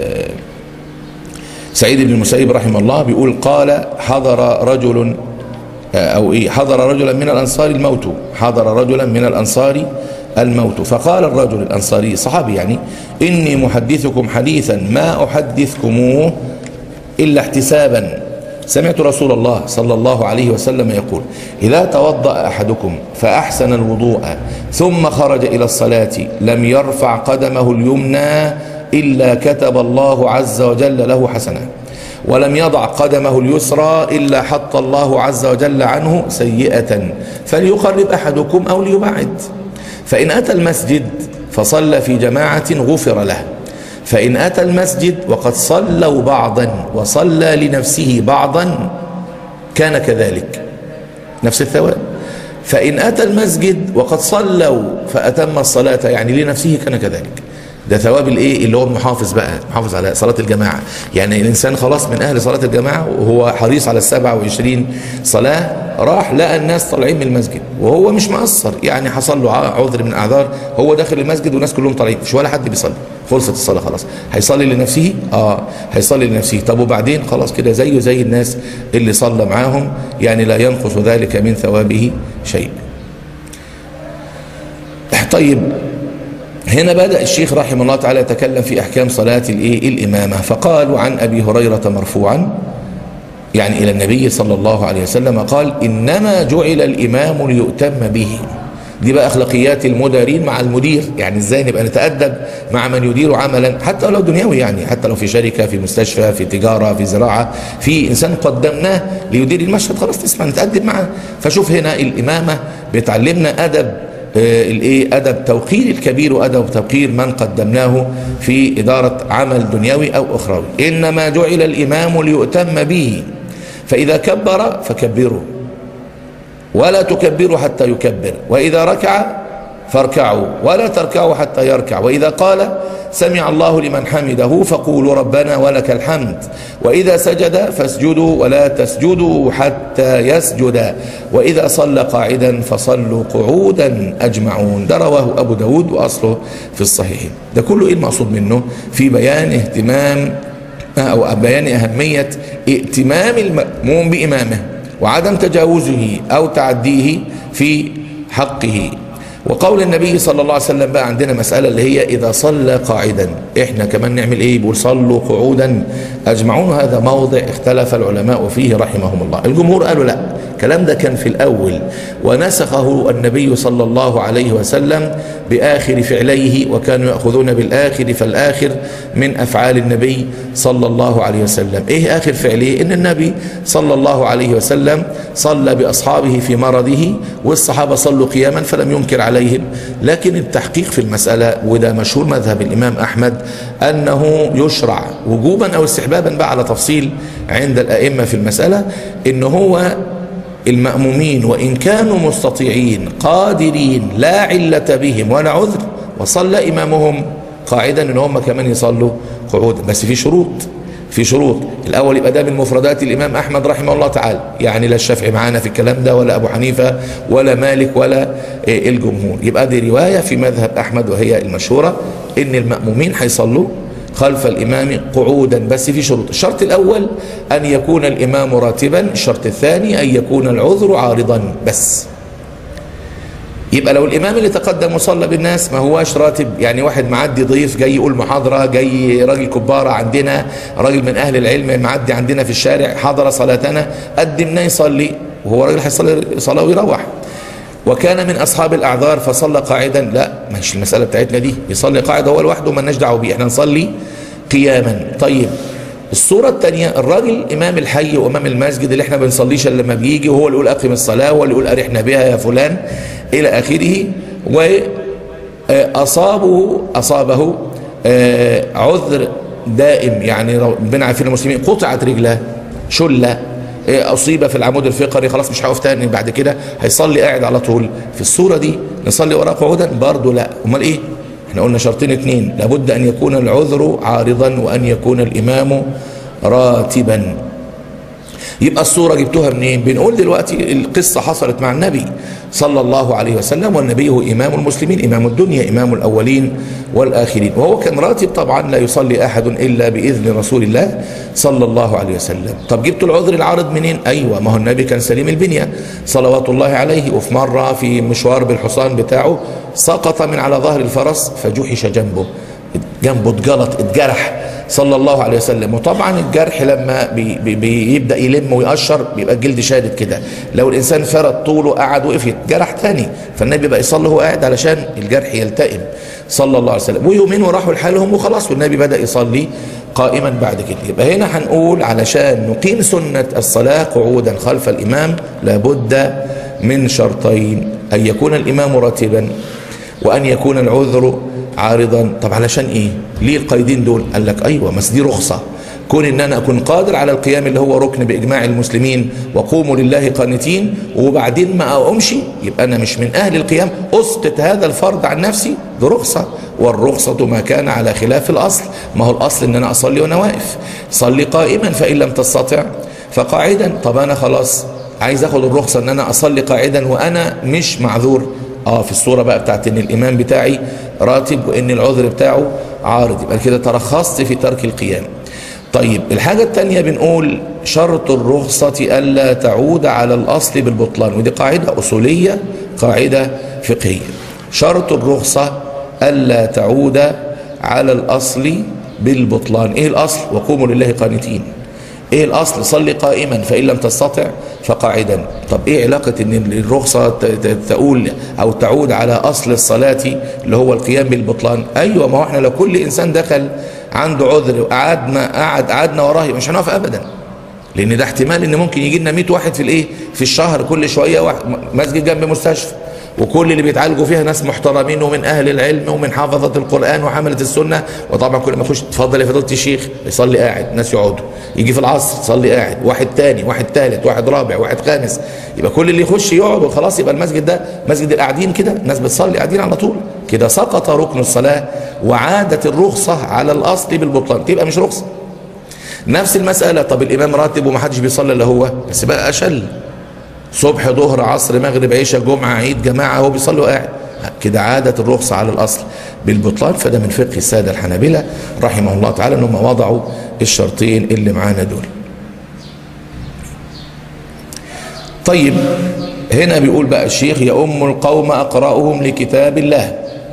سعيد بن المسيب رحمه الله بيقول قال حضر رجل أو إيه حضر رجلا من الأنصار الموت حضر رجلا من الأنصار الموت فقال الرجل الأنصاري صحابي يعني إني محدثكم حديثا ما أحدثكموه إلا احتسابا سمعت رسول الله صلى الله عليه وسلم يقول إذا توضأ أحدكم فأحسن الوضوء ثم خرج إلى الصلاة لم يرفع قدمه اليمنى إلا كتب الله عز وجل له حسنة ولم يضع قدمه اليسرى إلا حط الله عز وجل عنه سيئة فليقرب أحدكم أو ليبعد فإن أتى المسجد فصلى في جماعة غفر له فإن أتى المسجد وقد صلوا بعضا وصلى لنفسه بعضا كان كذلك نفس الثواب فإن أتى المسجد وقد صلوا فأتم الصلاة يعني لنفسه كان كذلك ده ثواب الايه اللي هو محافظ بقى محافظ على صلاه الجماعه يعني الانسان خلاص من اهل صلاه الجماعه وهو حريص على السبعة وعشرين صلاه راح لقى الناس طالعين من المسجد وهو مش مقصر يعني حصل له عذر من اعذار هو داخل المسجد والناس كلهم طالعين مش ولا حد بيصلي خلصت الصلاه خلاص هيصلي لنفسه اه هيصلي لنفسه طب وبعدين خلاص كده زيه زي الناس اللي صلى معاهم يعني لا ينقص ذلك من ثوابه شيء طيب هنا بدأ الشيخ رحمه الله تعالى يتكلم في أحكام صلاة الإيه الإمامة فقال عن أبي هريرة مرفوعا يعني إلى النبي صلى الله عليه وسلم قال إنما جعل الإمام ليؤتم به دي بقى أخلاقيات المديرين مع المدير يعني إزاي نبقى نتأدب مع من يدير عملا حتى لو دنيوي يعني حتى لو في شركة في مستشفى في تجارة في زراعة في إنسان قدمناه ليدير المشهد خلاص تسمع نتأدب معه فشوف هنا الإمامة بتعلمنا أدب الايه ادب توقير الكبير وادب توقير من قدمناه في اداره عمل دنيوي او اخروي انما جعل الامام ليؤتم به فاذا كبر فكبروا ولا تكبروا حتى يكبر واذا ركع فاركعوا ولا تركعوا حتى يركع واذا قال سمع الله لمن حمده فقولوا ربنا ولك الحمد وإذا سجد فاسجدوا ولا تسجدوا حتى يسجد وإذا صلى قاعدا فصلوا قعودا أجمعون ده رواه أبو داود وأصله في الصحيح ده كله إيه المقصود منه في بيان اهتمام أو بيان أهمية ائتمام المأموم بإمامه وعدم تجاوزه أو تعديه في حقه وقول النبي صلى الله عليه وسلم بقى عندنا مسألة اللي هي إذا صلى قاعدا إحنا كمان نعمل إيه بيقول صلوا قعودا أجمعون هذا موضع اختلف العلماء فيه رحمهم الله الجمهور قالوا لا الكلام ده كان في الأول ونسخه النبي صلى الله عليه وسلم بآخر فعليه وكانوا يأخذون بالآخر فالآخر من أفعال النبي صلى الله عليه وسلم إيه آخر فعله إن النبي صلى الله عليه وسلم صلى بأصحابه في مرضه والصحابة صلوا قياما فلم ينكر عليهم لكن التحقيق في المسألة وده مشهور مذهب الإمام أحمد أنه يشرع وجوبا أو استحبابا بقى على تفصيل عند الأئمة في المسألة إن هو المأمومين وإن كانوا مستطيعين قادرين لا علة بهم ولا عذر وصلى إمامهم قاعدا إن هم كمان يصلوا قعودا بس في شروط في شروط الاول يبقى ده من مفردات الامام احمد رحمه الله تعالى يعني لا الشافعي معانا في الكلام ده ولا ابو حنيفه ولا مالك ولا الجمهور يبقى دي روايه في مذهب احمد وهي المشهوره ان المامومين هيصلوا خلف الامام قعودا بس في شروط الشرط الاول ان يكون الامام راتبا الشرط الثاني ان يكون العذر عارضا بس يبقى لو الامام اللي تقدم وصلى بالناس ما هواش راتب يعني واحد معدي ضيف جاي يقول محاضره جاي راجل كباره عندنا راجل من اهل العلم معدي عندنا في الشارع حضر صلاتنا قدمناه يصلي وهو راجل هيصلي صلاه ويروح وكان من اصحاب الاعذار فصلى قاعدا لا مش المساله بتاعتنا دي يصلي قاعده هو لوحده ما دعوه بيه احنا نصلي قياما طيب الصورة الثانية الراجل إمام الحي وإمام المسجد اللي احنا بنصليش إلا لما بيجي وهو اللي يقول أقم الصلاة وهو اللي يقول أرحنا بها يا فلان إلى آخره وأصابه أصابه عذر دائم يعني ربنا عارفين المسلمين قطعت رجله شلة أصيب في العمود الفقري خلاص مش هقف تاني بعد كده هيصلي قاعد على طول في الصورة دي نصلي وراه قعودا برضه لا أمال إيه احنا قلنا شرطين اتنين لابد ان يكون العذر عارضا وان يكون الامام راتبا يبقى الصورة جبتوها منين بنقول دلوقتي القصة حصلت مع النبي صلى الله عليه وسلم والنبي هو إمام المسلمين إمام الدنيا إمام الأولين والآخرين وهو كان راتب طبعا لا يصلي أحد إلا بإذن رسول الله صلى الله عليه وسلم طب جبتوا العذر العارض منين أيوة ما هو النبي كان سليم البنية صلوات الله عليه وفي مرة في مشوار بالحصان بتاعه سقط من على ظهر الفرس فجحش جنبه جنبه اتجلط اتجرح صلى الله عليه وسلم وطبعا الجرح لما بي بي بيبدا يلم ويقشر بيبقى الجلد شادد كده لو الانسان فرد طوله قعد وقف يتجرح تاني فالنبي بقى يصلي وهو قاعد علشان الجرح يلتئم صلى الله عليه وسلم ويومين وراحوا لحالهم وخلاص والنبي بدا يصلي قائما بعد كده يبقى هنا هنقول علشان نقيم سنه الصلاه قعودا خلف الامام لابد من شرطين ان يكون الامام راتبا وان يكون العذر عارضا طب علشان ايه ليه القيدين دول قال لك ايوه بس دي رخصه كون ان انا اكون قادر على القيام اللي هو ركن باجماع المسلمين وقوموا لله قانتين وبعدين ما اقومش يبقى انا مش من اهل القيام اسقط هذا الفرض عن نفسي دي رخصه والرخصة ما كان على خلاف الأصل ما هو الأصل إن أنا أصلي وأنا واقف صلي قائما فإن لم تستطع فقاعدا طب أنا خلاص عايز أخد الرخصة إن أنا أصلي قاعدا وأنا مش معذور اه في الصوره بقى بتاعت ان الامام بتاعي راتب وان العذر بتاعه عارض يبقى كده ترخصت في ترك القيام طيب الحاجة التانية بنقول شرط الرخصة ألا تعود على الأصل بالبطلان ودي قاعدة أصولية قاعدة فقهية شرط الرخصة ألا تعود على الأصل بالبطلان إيه الأصل وقوموا لله قانتين ايه الاصل صلي قائما فان لم تستطع فقاعدا طب ايه علاقة ان الرخصة تقول او تعود على اصل الصلاة اللي هو القيام بالبطلان ايوه ما هو احنا لو كل انسان دخل عنده عذر وقعدنا قعد قعدنا وراه مش هنقف ابدا لان ده احتمال ان ممكن يجي لنا 100 واحد في الايه في الشهر كل شويه واحد مسجد جنب مستشفى وكل اللي بيتعالجوا فيها ناس محترمين ومن اهل العلم ومن حافظه القران وحمله السنه وطبعا كل ما تخش تفضل يا فضيله الشيخ يصلي قاعد ناس يقعدوا يجي في العصر يصلي قاعد واحد تاني واحد تالت واحد رابع واحد خامس يبقى كل اللي يخش يقعد وخلاص يبقى المسجد ده مسجد القاعدين كده الناس بتصلي قاعدين على طول كده سقط ركن الصلاه وعادت الرخصه على الاصل بالبطلان تبقى مش رخصه نفس المساله طب الامام راتب ومحدش بيصلي الا هو بس بقى اشل صبح ظهر عصر مغرب عشاء جمعة عيد جماعة هو بيصلي وقاعد كده عادت الرخصة على الأصل بالبطلان فده من فقه السادة الحنابلة رحمه الله تعالى أنهم وضعوا الشرطين اللي معانا دول طيب هنا بيقول بقى الشيخ يؤم القوم أقرأهم لكتاب الله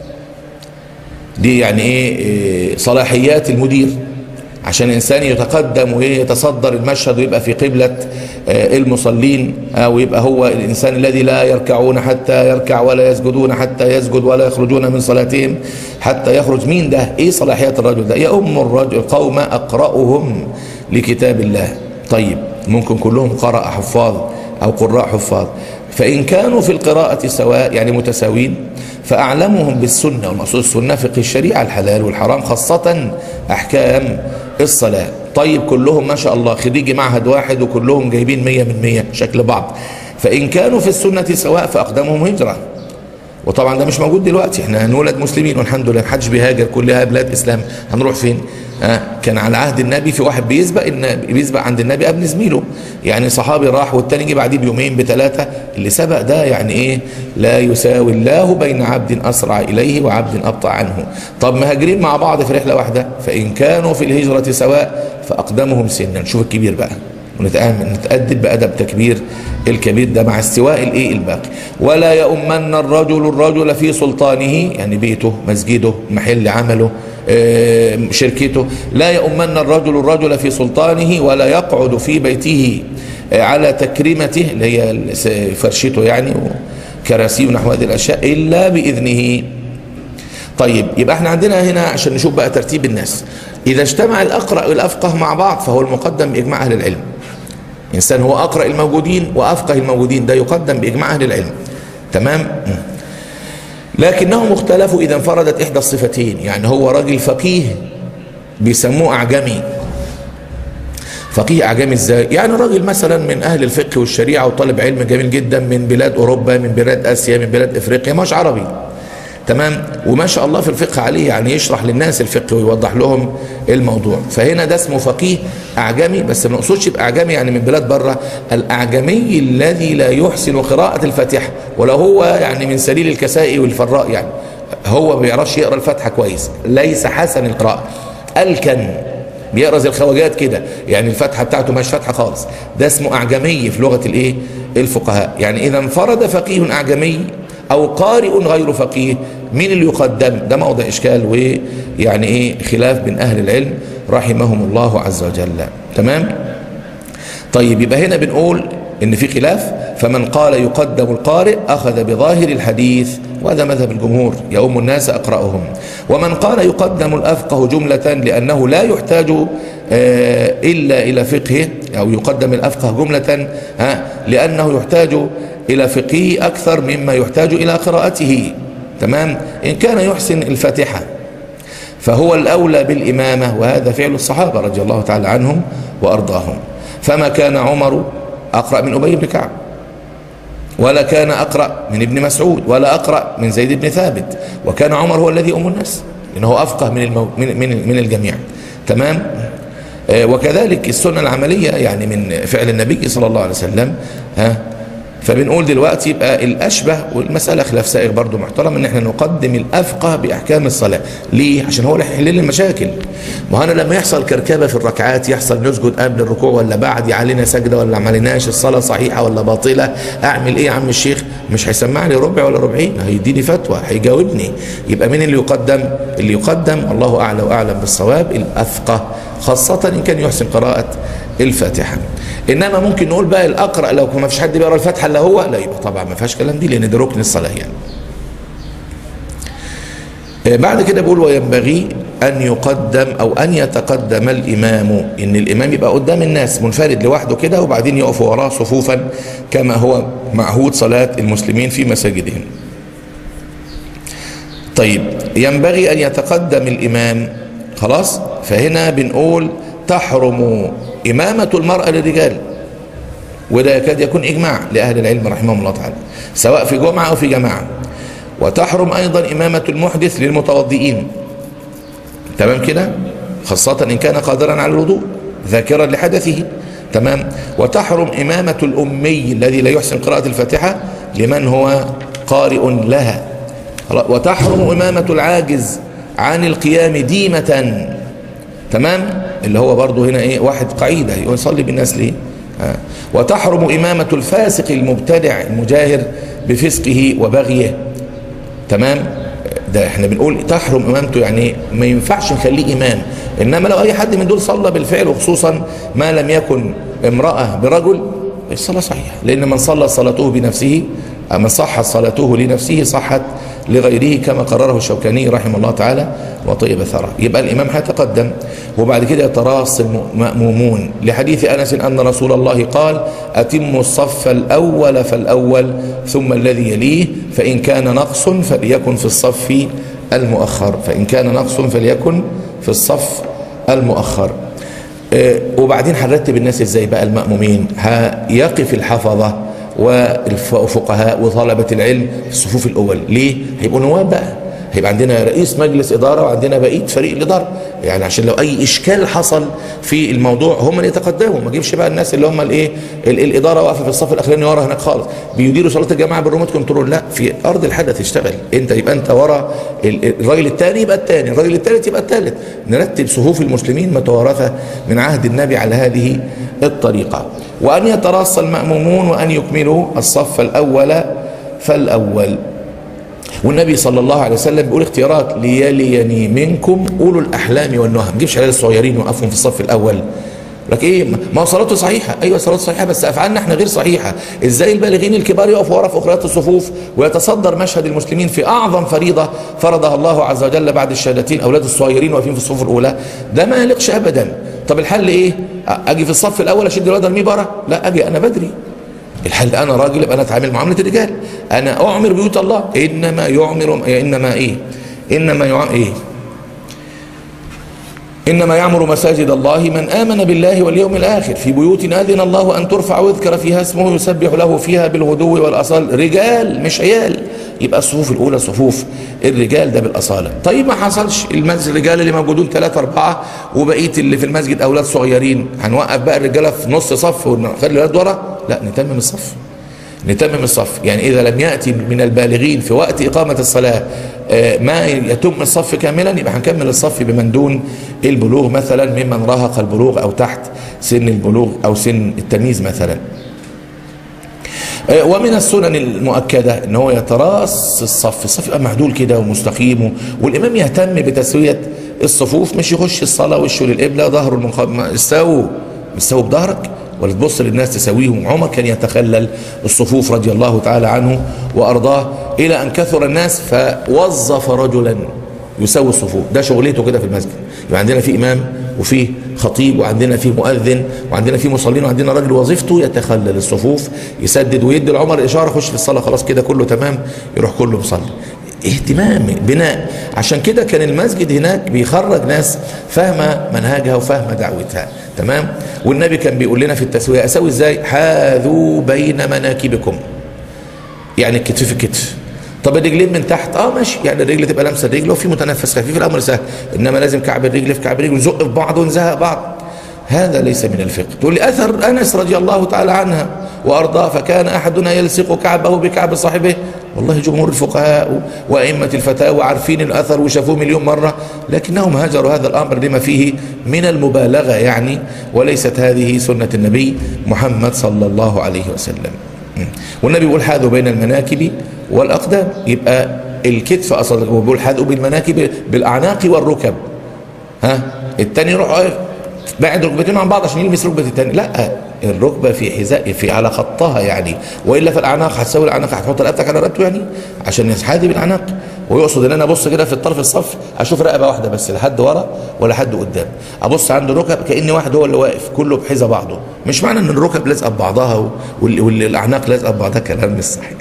دي يعني ايه صلاحيات المدير عشان الانسان يتقدم ويتصدر المشهد ويبقى في قبلة المصلين او يبقى هو الانسان الذي لا يركعون حتى يركع ولا يسجدون حتى يسجد ولا يخرجون من صلاتهم حتى يخرج مين ده ايه صلاحيات الرجل ده يؤم الرجل قوم اقرأهم لكتاب الله طيب ممكن كلهم قرأ حفاظ او قراء حفاظ فإن كانوا في القراءة سواء يعني متساوين فأعلمهم بالسنة والمقصود السنة فقه الشريعة الحلال والحرام خاصة أحكام الصلاة طيب كلهم ما شاء الله خريجي معهد واحد وكلهم جايبين مية من مية شكل بعض فإن كانوا في السنة سواء فأقدمهم هجرة وطبعا ده مش موجود دلوقتي احنا هنولد مسلمين والحمد لله محدش بيهاجر كلها بلاد اسلام هنروح فين ها كان على عهد النبي في واحد بيسبق النبي بيسبق عند النبي قبل زميله يعني صحابي راح والتاني جه بعديه بيومين بثلاثه اللي سبق ده يعني ايه لا يساوي الله بين عبد اسرع اليه وعبد ابطا عنه طب مهاجرين مع بعض في رحله واحده فان كانوا في الهجره سواء فاقدمهم سنا نشوف الكبير بقى ونتأمل نتأدب بأدب تكبير الكبير ده مع استواء الايه الباقي ولا يؤمن الرجل الرجل في سلطانه يعني بيته مسجده محل عمله آه، شركته لا يؤمن الرجل الرجل في سلطانه ولا يقعد في بيته آه، على تكريمته اللي هي فرشته يعني وكراسي ونحو هذه الاشياء الا باذنه طيب يبقى احنا عندنا هنا عشان نشوف بقى ترتيب الناس اذا اجتمع الاقرا والافقه مع بعض فهو المقدم باجماع اهل العلم إنسان هو أقرأ الموجودين وأفقه الموجودين ده يقدم بإجماع أهل العلم تمام لكنهم اختلفوا إذا انفردت إحدى الصفتين يعني هو راجل فقيه بيسموه أعجمي فقيه أعجمي إزاي يعني راجل مثلا من أهل الفقه والشريعة وطالب علم جميل جدا من بلاد أوروبا من بلاد آسيا من بلاد إفريقيا مش عربي تمام وما شاء الله في الفقه عليه يعني يشرح للناس الفقه ويوضح لهم الموضوع فهنا ده اسمه فقيه اعجمي بس ما نقصدش باعجمي يعني من بلاد بره الاعجمي الذي لا يحسن قراءه الفاتحه ولو هو يعني من سليل الكسائي والفراء يعني هو ما بيعرفش يقرا الفاتحه كويس ليس حسن القراءه الكن بيقرا زي الخواجات كده يعني الفتحه بتاعته مش فتحه خالص ده اسمه اعجمي في لغه الايه الفقهاء يعني اذا انفرد فقيه اعجمي او قارئ غير فقيه مين اللي يقدم ده موضع اشكال ويعني ايه خلاف بين اهل العلم رحمهم الله عز وجل تمام طيب يبقى هنا بنقول ان في خلاف فمن قال يقدم القارئ اخذ بظاهر الحديث وهذا مذهب الجمهور يؤم الناس اقراهم ومن قال يقدم الافقه جمله لانه لا يحتاج آه، الا الى فقهه او يقدم الافقه جمله لانه يحتاج الى فقهه اكثر مما يحتاج الى قراءته تمام إن كان يحسن الفاتحة فهو الأولى بالإمامة وهذا فعل الصحابة رضي الله تعالى عنهم وأرضاهم فما كان عمر أقرأ من أبي بن كعب ولا كان أقرأ من ابن مسعود ولا أقرأ من زيد بن ثابت وكان عمر هو الذي أم الناس إنه أفقه من, المو... من, من, من الجميع تمام آه وكذلك السنة العملية يعني من فعل النبي صلى الله عليه وسلم ها فبنقول دلوقتي يبقى الاشبه والمساله خلاف سائغ برضو محترم ان احنا نقدم الافقه باحكام الصلاه ليه عشان هو اللي هيحل لي المشاكل ما انا لما يحصل كركبه في الركعات يحصل نسجد قبل الركوع ولا بعد علينا سجده ولا ما عليناش الصلاه صحيحه ولا باطله اعمل ايه يا عم الشيخ مش هيسمعني ربع ولا ربعين هيديني فتوى هيجاوبني يبقى مين اللي يقدم اللي يقدم الله اعلى واعلم بالصواب الافقه خاصه ان كان يحسن قراءه الفاتحه انما ممكن نقول بقى الاقرا لو ما فيش حد بيقرا الفاتحه الا هو لا يبقى طبعا ما فيهاش كلام دي لان ده ركن الصلاه يعني آه، بعد كده بيقول وينبغي ان يقدم او ان يتقدم الامام ان الامام يبقى قدام الناس منفرد لوحده كده وبعدين يقف وراه صفوفا كما هو معهود صلاه المسلمين في مساجدهم طيب ينبغي ان يتقدم الامام خلاص فهنا بنقول تحرم إمامة المرأة للرجال وده يكاد يكون إجماع لأهل العلم رحمهم الله تعالى سواء في جمعة أو في جماعة وتحرم أيضا إمامة المحدث للمتوضئين تمام كده خاصة إن كان قادرا على الوضوء ذاكرا لحدثه تمام وتحرم إمامة الأمي الذي لا يحسن قراءة الفاتحة لمن هو قارئ لها وتحرم إمامة العاجز عن القيام ديمة تمام اللي هو برضه هنا ايه واحد قاعده يصلي بالناس ليه آه. وتحرم إمامة الفاسق المبتدع المجاهر بفسقه وبغيه تمام ده احنا بنقول تحرم امامته يعني ما ينفعش نخليه امام انما لو اي حد من دول صلى بالفعل وخصوصا ما لم يكن امراه برجل الصلاه صحيحه لان من صلى صلاته بنفسه من صحت صلاته لنفسه صحت لغيره كما قرره الشوكاني رحمه الله تعالى وطيب ثرى يبقى الإمام هيتقدم وبعد كده يتراص المأمومون لحديث أنس أن رسول الله قال أتم الصف الأول فالأول ثم الذي يليه فإن كان نقص فليكن في الصف المؤخر فإن كان نقص فليكن في الصف المؤخر آه، وبعدين هنرتب الناس ازاي بقى المأمومين هيقف الحفظة والفقهاء وطلبة العلم في الصفوف الأول ليه؟ هيبقوا نواب بقى هيبقى عندنا رئيس مجلس اداره وعندنا بقيه فريق الاداره يعني عشان لو اي اشكال حصل في الموضوع هم اللي يتقدموا ما اجيبش بقى الناس اللي هم الايه ال- الاداره واقفه في الصف الاخراني ورا هناك خالص بيديروا صلاه الجماعه بالريموت كنترول لا في ارض الحدث اشتغل انت يبقى انت ورا ال- الراجل الثاني يبقى الثاني الراجل الثالث يبقى الثالث نرتب صفوف المسلمين متوارثه من عهد النبي على هذه الطريقه وان يتراص المامومون وان يكملوا الصف الاول فالاول والنبي صلى الله عليه وسلم بيقول اختيارات ليليني منكم اولو الاحلام والنهى ما تجيبش عيال الصغيرين وقفهم في الصف الاول لك ايه ما هو صلاته صحيحه ايوه صلاته صحيحه بس افعالنا احنا غير صحيحه ازاي البالغين الكبار يقفوا ورا في اخريات الصفوف ويتصدر مشهد المسلمين في اعظم فريضه فرضها الله عز وجل بعد الشهادتين اولاد الصغيرين واقفين في الصفوف الاولى ده ما يليقش ابدا طب الحل ايه اجي في الصف الاول اشد الواد ارميه بره لا اجي انا بدري الحل انا راجل يبقى انا اتعامل معامله الرجال انا اعمر بيوت الله انما يعمر انما ايه انما يعمر ايه إنما يعمر مساجد الله من آمن بالله واليوم الآخر في بيوت أذن الله أن ترفع ويذكر فيها اسمه يسبح له فيها بالغدو والأصال رجال مش عيال يبقى الصفوف الأولى صفوف الرجال ده بالأصالة طيب ما حصلش المسجد الرجال اللي موجودون ثلاثة أربعة وبقية اللي في المسجد أولاد صغيرين هنوقف بقى الرجالة في نص صف ونخلي الولاد ورا لا نتمم الصف نتمم الصف يعني إذا لم يأتي من البالغين في وقت إقامة الصلاة آه، ما يتم الصف كاملا يبقى هنكمل الصف بمن دون البلوغ مثلا ممن راهق البلوغ أو تحت سن البلوغ أو سن التمييز مثلا آه، ومن السنن المؤكدة ان هو يتراص الصف الصف يبقى معدول كده ومستقيم والامام يهتم بتسوية الصفوف مش يخش الصلاة وشه للقبلة ظهره المنخفض استووا استووا بظهرك ولا تبص للناس تساويهم عمر كان يتخلل الصفوف رضي الله تعالى عنه وارضاه الى ان كثر الناس فوظف رجلا يسوي الصفوف ده شغلته كده في المسجد يبقى عندنا في امام وفي خطيب وعندنا في مؤذن وعندنا في مصلين وعندنا راجل وظيفته يتخلل الصفوف يسدد ويدي العمر اشاره خش في الصلاه خلاص كده كله تمام يروح كله مصلي اهتمام بناء عشان كده كان المسجد هناك بيخرج ناس فاهمه منهجها وفاهمه دعوتها تمام والنبي كان بيقول لنا في التسويه اسوي ازاي حاذوا بين مناكبكم يعني الكتف في الكتف طب الرجلين من تحت اه ماشي يعني الرجل تبقى لامسه الرجل وفي متنفس خفيف الامر سهل انما لازم كعب الرجل في كعب الرجل ونزق في بعض ونزهق بعض هذا ليس من الفقه تقول لي اثر انس رضي الله تعالى عنها وارضاه فكان احدنا يلصق كعبه بكعب صاحبه والله جمهور الفقهاء وائمه الفتاوى عارفين الاثر وشافوه مليون مره لكنهم هاجروا هذا الامر لما فيه من المبالغه يعني وليست هذه سنه النبي محمد صلى الله عليه وسلم والنبي يقول حاذوا بين المناكب والاقدام يبقى الكتف اصلا هو بيقول حاذوا بالمناكب بالاعناق والركب ها التاني يروح واقف بعد ركبتين عن بعض عشان يلمس ركبه التاني لا الركبه في حذاء في على خطها يعني والا في الاعناق هتساوي الاعناق هتحط رقبتك على رقبته يعني عشان يحاذي بالاعناق ويقصد ان انا ابص كده في الطرف الصف اشوف رقبه واحده بس لا حد ورا ولا حد قدام ابص عند الركب كان واحد هو اللي واقف كله بحذا بعضه مش معنى ان الركب لازقه ببعضها وال- والاعناق لازقه ببعضها كلام مش صحيح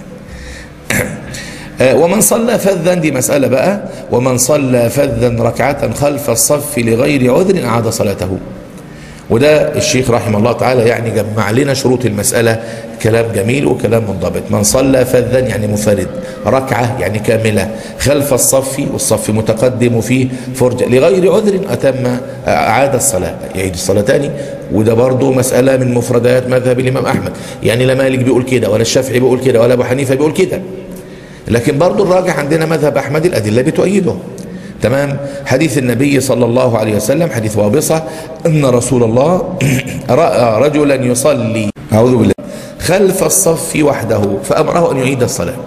آه، ومن صلى فذا دي مسألة بقى ومن صلى فذا ركعة خلف الصف لغير عذر أعاد صلاته وده الشيخ رحمه الله تعالى يعني جمع لنا شروط المسألة كلام جميل وكلام منضبط من صلى فذا يعني منفرد ركعة يعني كاملة خلف الصف والصف متقدم فيه فرجة لغير عذر أتم أعاد الصلاة يعيد الصلاة تاني وده برضه مسألة من مفردات مذهب الإمام أحمد يعني لا مالك بيقول كده ولا الشافعي بيقول كده ولا أبو حنيفة بيقول كده لكن برضو الراجح عندنا مذهب أحمد الأدلة بتؤيده تمام حديث النبي صلى الله عليه وسلم حديث وابصة أن رسول الله رأى رجلا يصلي أعوذ بالله خلف الصف وحده فأمره أن يعيد الصلاة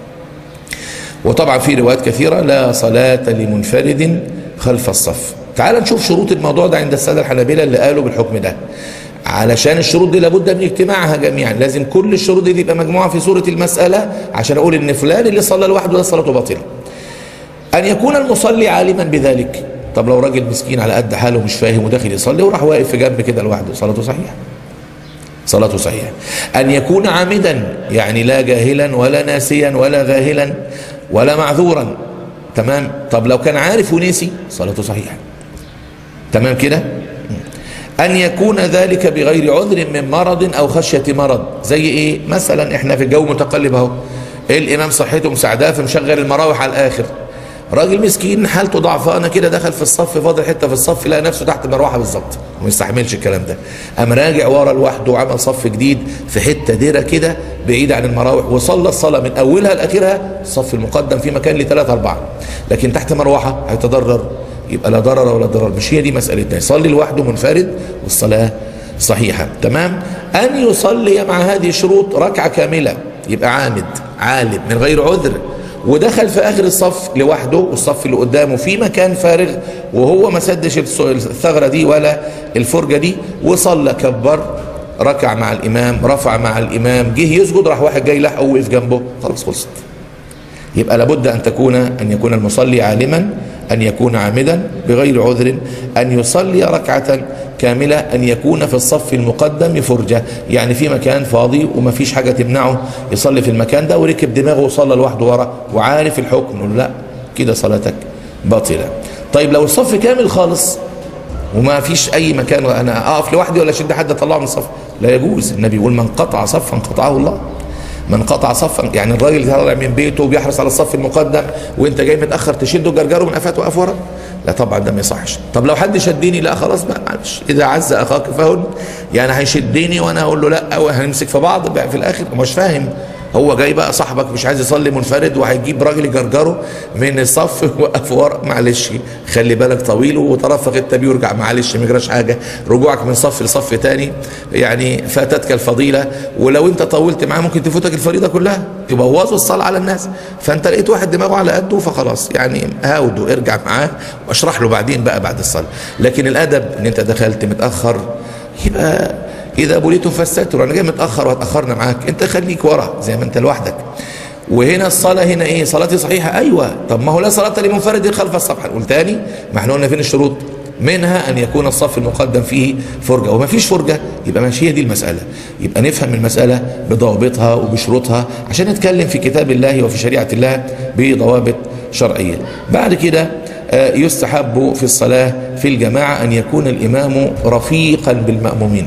وطبعا في روايات كثيرة لا صلاة لمنفرد خلف الصف تعال نشوف شروط الموضوع ده عند السادة الحنابلة اللي قالوا بالحكم ده علشان الشروط دي لابد من اجتماعها جميعا لازم كل الشروط دي تبقى مجموعة في صورة المسألة عشان أقول إن فلان اللي صلى لوحده ده صلاته باطلة أن يكون المصلي عالما بذلك طب لو راجل مسكين على قد حاله مش فاهم وداخل يصلي وراح واقف في جنب كده لوحده صلاته صحيحة صلاته صحيحة أن يكون عامدا يعني لا جاهلا ولا ناسيا ولا ذاهلا ولا معذورا تمام طب لو كان عارف ونسي صلاته صحيحة تمام كده أن يكون ذلك بغير عذر من مرض أو خشية مرض زي إيه مثلا إحنا في الجو متقلب أهو الإمام صحته مساعداه فمشغل المراوح على الآخر راجل مسكين حالته ضعفانه كده دخل في الصف فاضل حته في الصف لقى نفسه تحت مروحه بالظبط وما يستحملش الكلام ده قام راجع ورا لوحده وعمل صف جديد في حته ديره كده بعيد عن المراوح وصلى الصلاه من اولها لاخرها الصف المقدم في مكان لثلاثه اربعه لكن تحت مروحه هيتضرر يبقى لا ضرر ولا ضرر مش هي دي مسألتنا يصلي لوحده منفرد والصلاة صحيحة تمام أن يصلي مع هذه الشروط ركعة كاملة يبقى عامد عالم من غير عذر ودخل في آخر الصف لوحده والصف اللي قدامه في مكان فارغ وهو ما سدش الثغرة دي ولا الفرجة دي وصلى كبر ركع مع الإمام رفع مع الإمام جه يسجد راح واحد جاي لحقه ووقف جنبه خلاص خلصت يبقى لابد أن تكون أن يكون المصلي عالما أن يكون عامدا بغير عذر أن يصلي ركعة كاملة أن يكون في الصف المقدم فرجة يعني في مكان فاضي وما فيش حاجة تمنعه يصلي في المكان ده وركب دماغه وصلى لوحده ورا وعارف الحكم نقول لا كده صلاتك باطلة طيب لو الصف كامل خالص وما فيش اي مكان انا اقف لوحدي ولا اشد حد اطلعه من الصف لا يجوز النبي يقول من قطع صفا قطعه الله من قطع صفا يعني الراجل طالع من بيته وبيحرص على الصف المقدم وانت جاي متاخر تشده جرجره من قفاه وقف ورا لا طبعا ده ما يصحش طب لو حد شدني لا خلاص بقى معلش اذا عز اخاك فهن يعني هيشدني وانا اقول له لا وهنمسك في بعض بقى في الاخر مش فاهم هو جاي بقى صاحبك مش عايز يصلي منفرد وهيجيب راجل يجرجره من الصف وقف ورا معلش خلي بالك طويل وترفق انت بيه وارجع معلش ما يجراش حاجه رجوعك من صف لصف تاني يعني فاتتك الفضيله ولو انت طولت معاه ممكن تفوتك الفريضه كلها يبوظوا الصلاه على الناس فانت لقيت واحد دماغه على قده فخلاص يعني هاوده ارجع معاه واشرح له بعدين بقى بعد الصلاه لكن الادب ان انت دخلت متاخر يبقى اذا بليتم فاستتروا انا جاي متاخر وهتاخرنا معاك انت خليك ورا زي ما انت لوحدك وهنا الصلاة هنا ايه صلاتي صحيحة ايوه طب ما هو لا صلاة لمنفرد خلف الصف هنقول تاني ما احنا قلنا فين الشروط منها ان يكون الصف المقدم فيه فرجة وما فيش فرجة يبقى ماشي هي دي المسألة يبقى نفهم المسألة بضوابطها وبشروطها عشان نتكلم في كتاب الله وفي شريعة الله بضوابط شرعية بعد كده يستحب في الصلاة في الجماعة أن يكون الإمام رفيقا بالمأمومين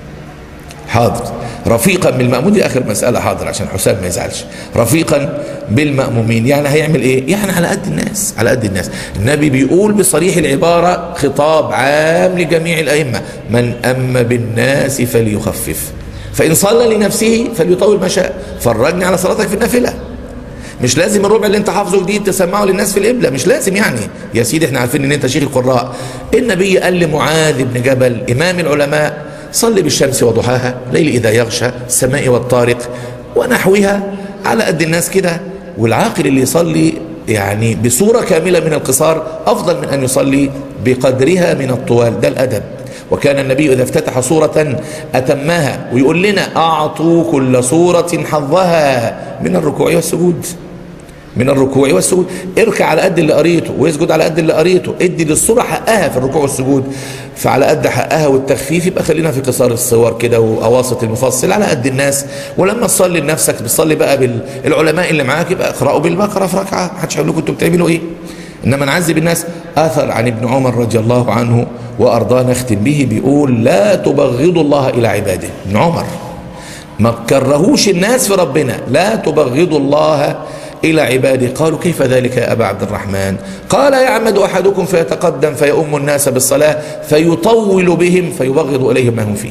حاضر رفيقا بالمأمومين دي آخر مسألة حاضر عشان حسام ما يزعلش رفيقا بالمأمومين يعني هيعمل إيه يعني على قد الناس على قد الناس النبي بيقول بصريح العبارة خطاب عام لجميع الأئمة من أم بالناس فليخفف فإن صلى لنفسه فليطول ما شاء فرجني على صلاتك في النافلة مش لازم الربع اللي انت حافظه جديد تسمعه للناس في القبلة مش لازم يعني يا سيدي احنا عارفين ان انت شيخ القراء النبي قال لمعاذ بن جبل امام العلماء صل بالشمس وضحاها ليل اذا يغشى السماء والطارق ونحوها على قد الناس كده والعاقل اللي يصلي يعني بصورة كاملة من القصار افضل من ان يصلي بقدرها من الطوال ده الادب وكان النبي إذا افتتح صورة أتمها ويقول لنا أعطوا كل صورة حظها من الركوع والسجود من الركوع والسجود اركع على قد اللي قريته ويسجد على قد اللي قريته ادي للصورة حقها في الركوع والسجود فعلى قد حقها والتخفيف يبقى خلينا في قصار الصور كده واواسط المفصل على قد الناس ولما تصلي لنفسك بتصلي بقى بالعلماء اللي معاك يبقى اقرأوا بالبقرة في ركعة ما حدش هيقول لكم انتوا بتعملوا ايه انما نعذب الناس اثر عن ابن عمر رضي الله عنه وارضاه نختم به بيقول لا تبغضوا الله الى عباده ابن عمر ما كرهوش الناس في ربنا لا تبغضوا الله الى عباده قالوا كيف ذلك يا ابا عبد الرحمن قال يعمد احدكم فيتقدم فيؤم الناس بالصلاه فيطول بهم فيبغض اليهم ما هم فيه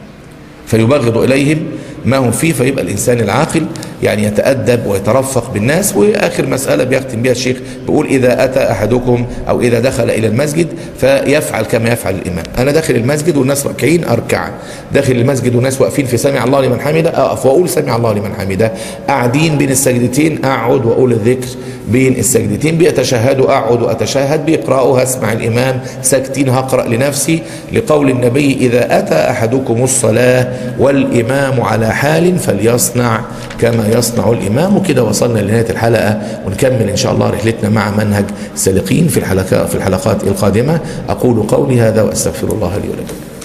فيبغض اليهم ما هم فيه فيبقى الإنسان العاقل يعني يتأدب ويترفق بالناس وآخر مسألة بيختم بها الشيخ بيقول إذا أتى أحدكم أو إذا دخل إلى المسجد فيفعل كما يفعل الإمام أنا داخل المسجد والناس راكعين أركع داخل المسجد والناس واقفين في سمع الله لمن حمده أقف وأقول سمع الله لمن حمده قاعدين بين السجدتين أقعد وأقول الذكر بين السجدتين بيتشهدوا أقعد وأتشهد بيقرأوا هسمع الإمام ساكتين هقرأ لنفسي لقول النبي إذا أتى أحدكم الصلاة والإمام على حال فليصنع كما يصنع الإمام وكده وصلنا لنهاية الحلقة ونكمل إن شاء الله رحلتنا مع منهج سالقين في الحلقات في الحلقات القادمة أقول قولي هذا وأستغفر الله لي ولكم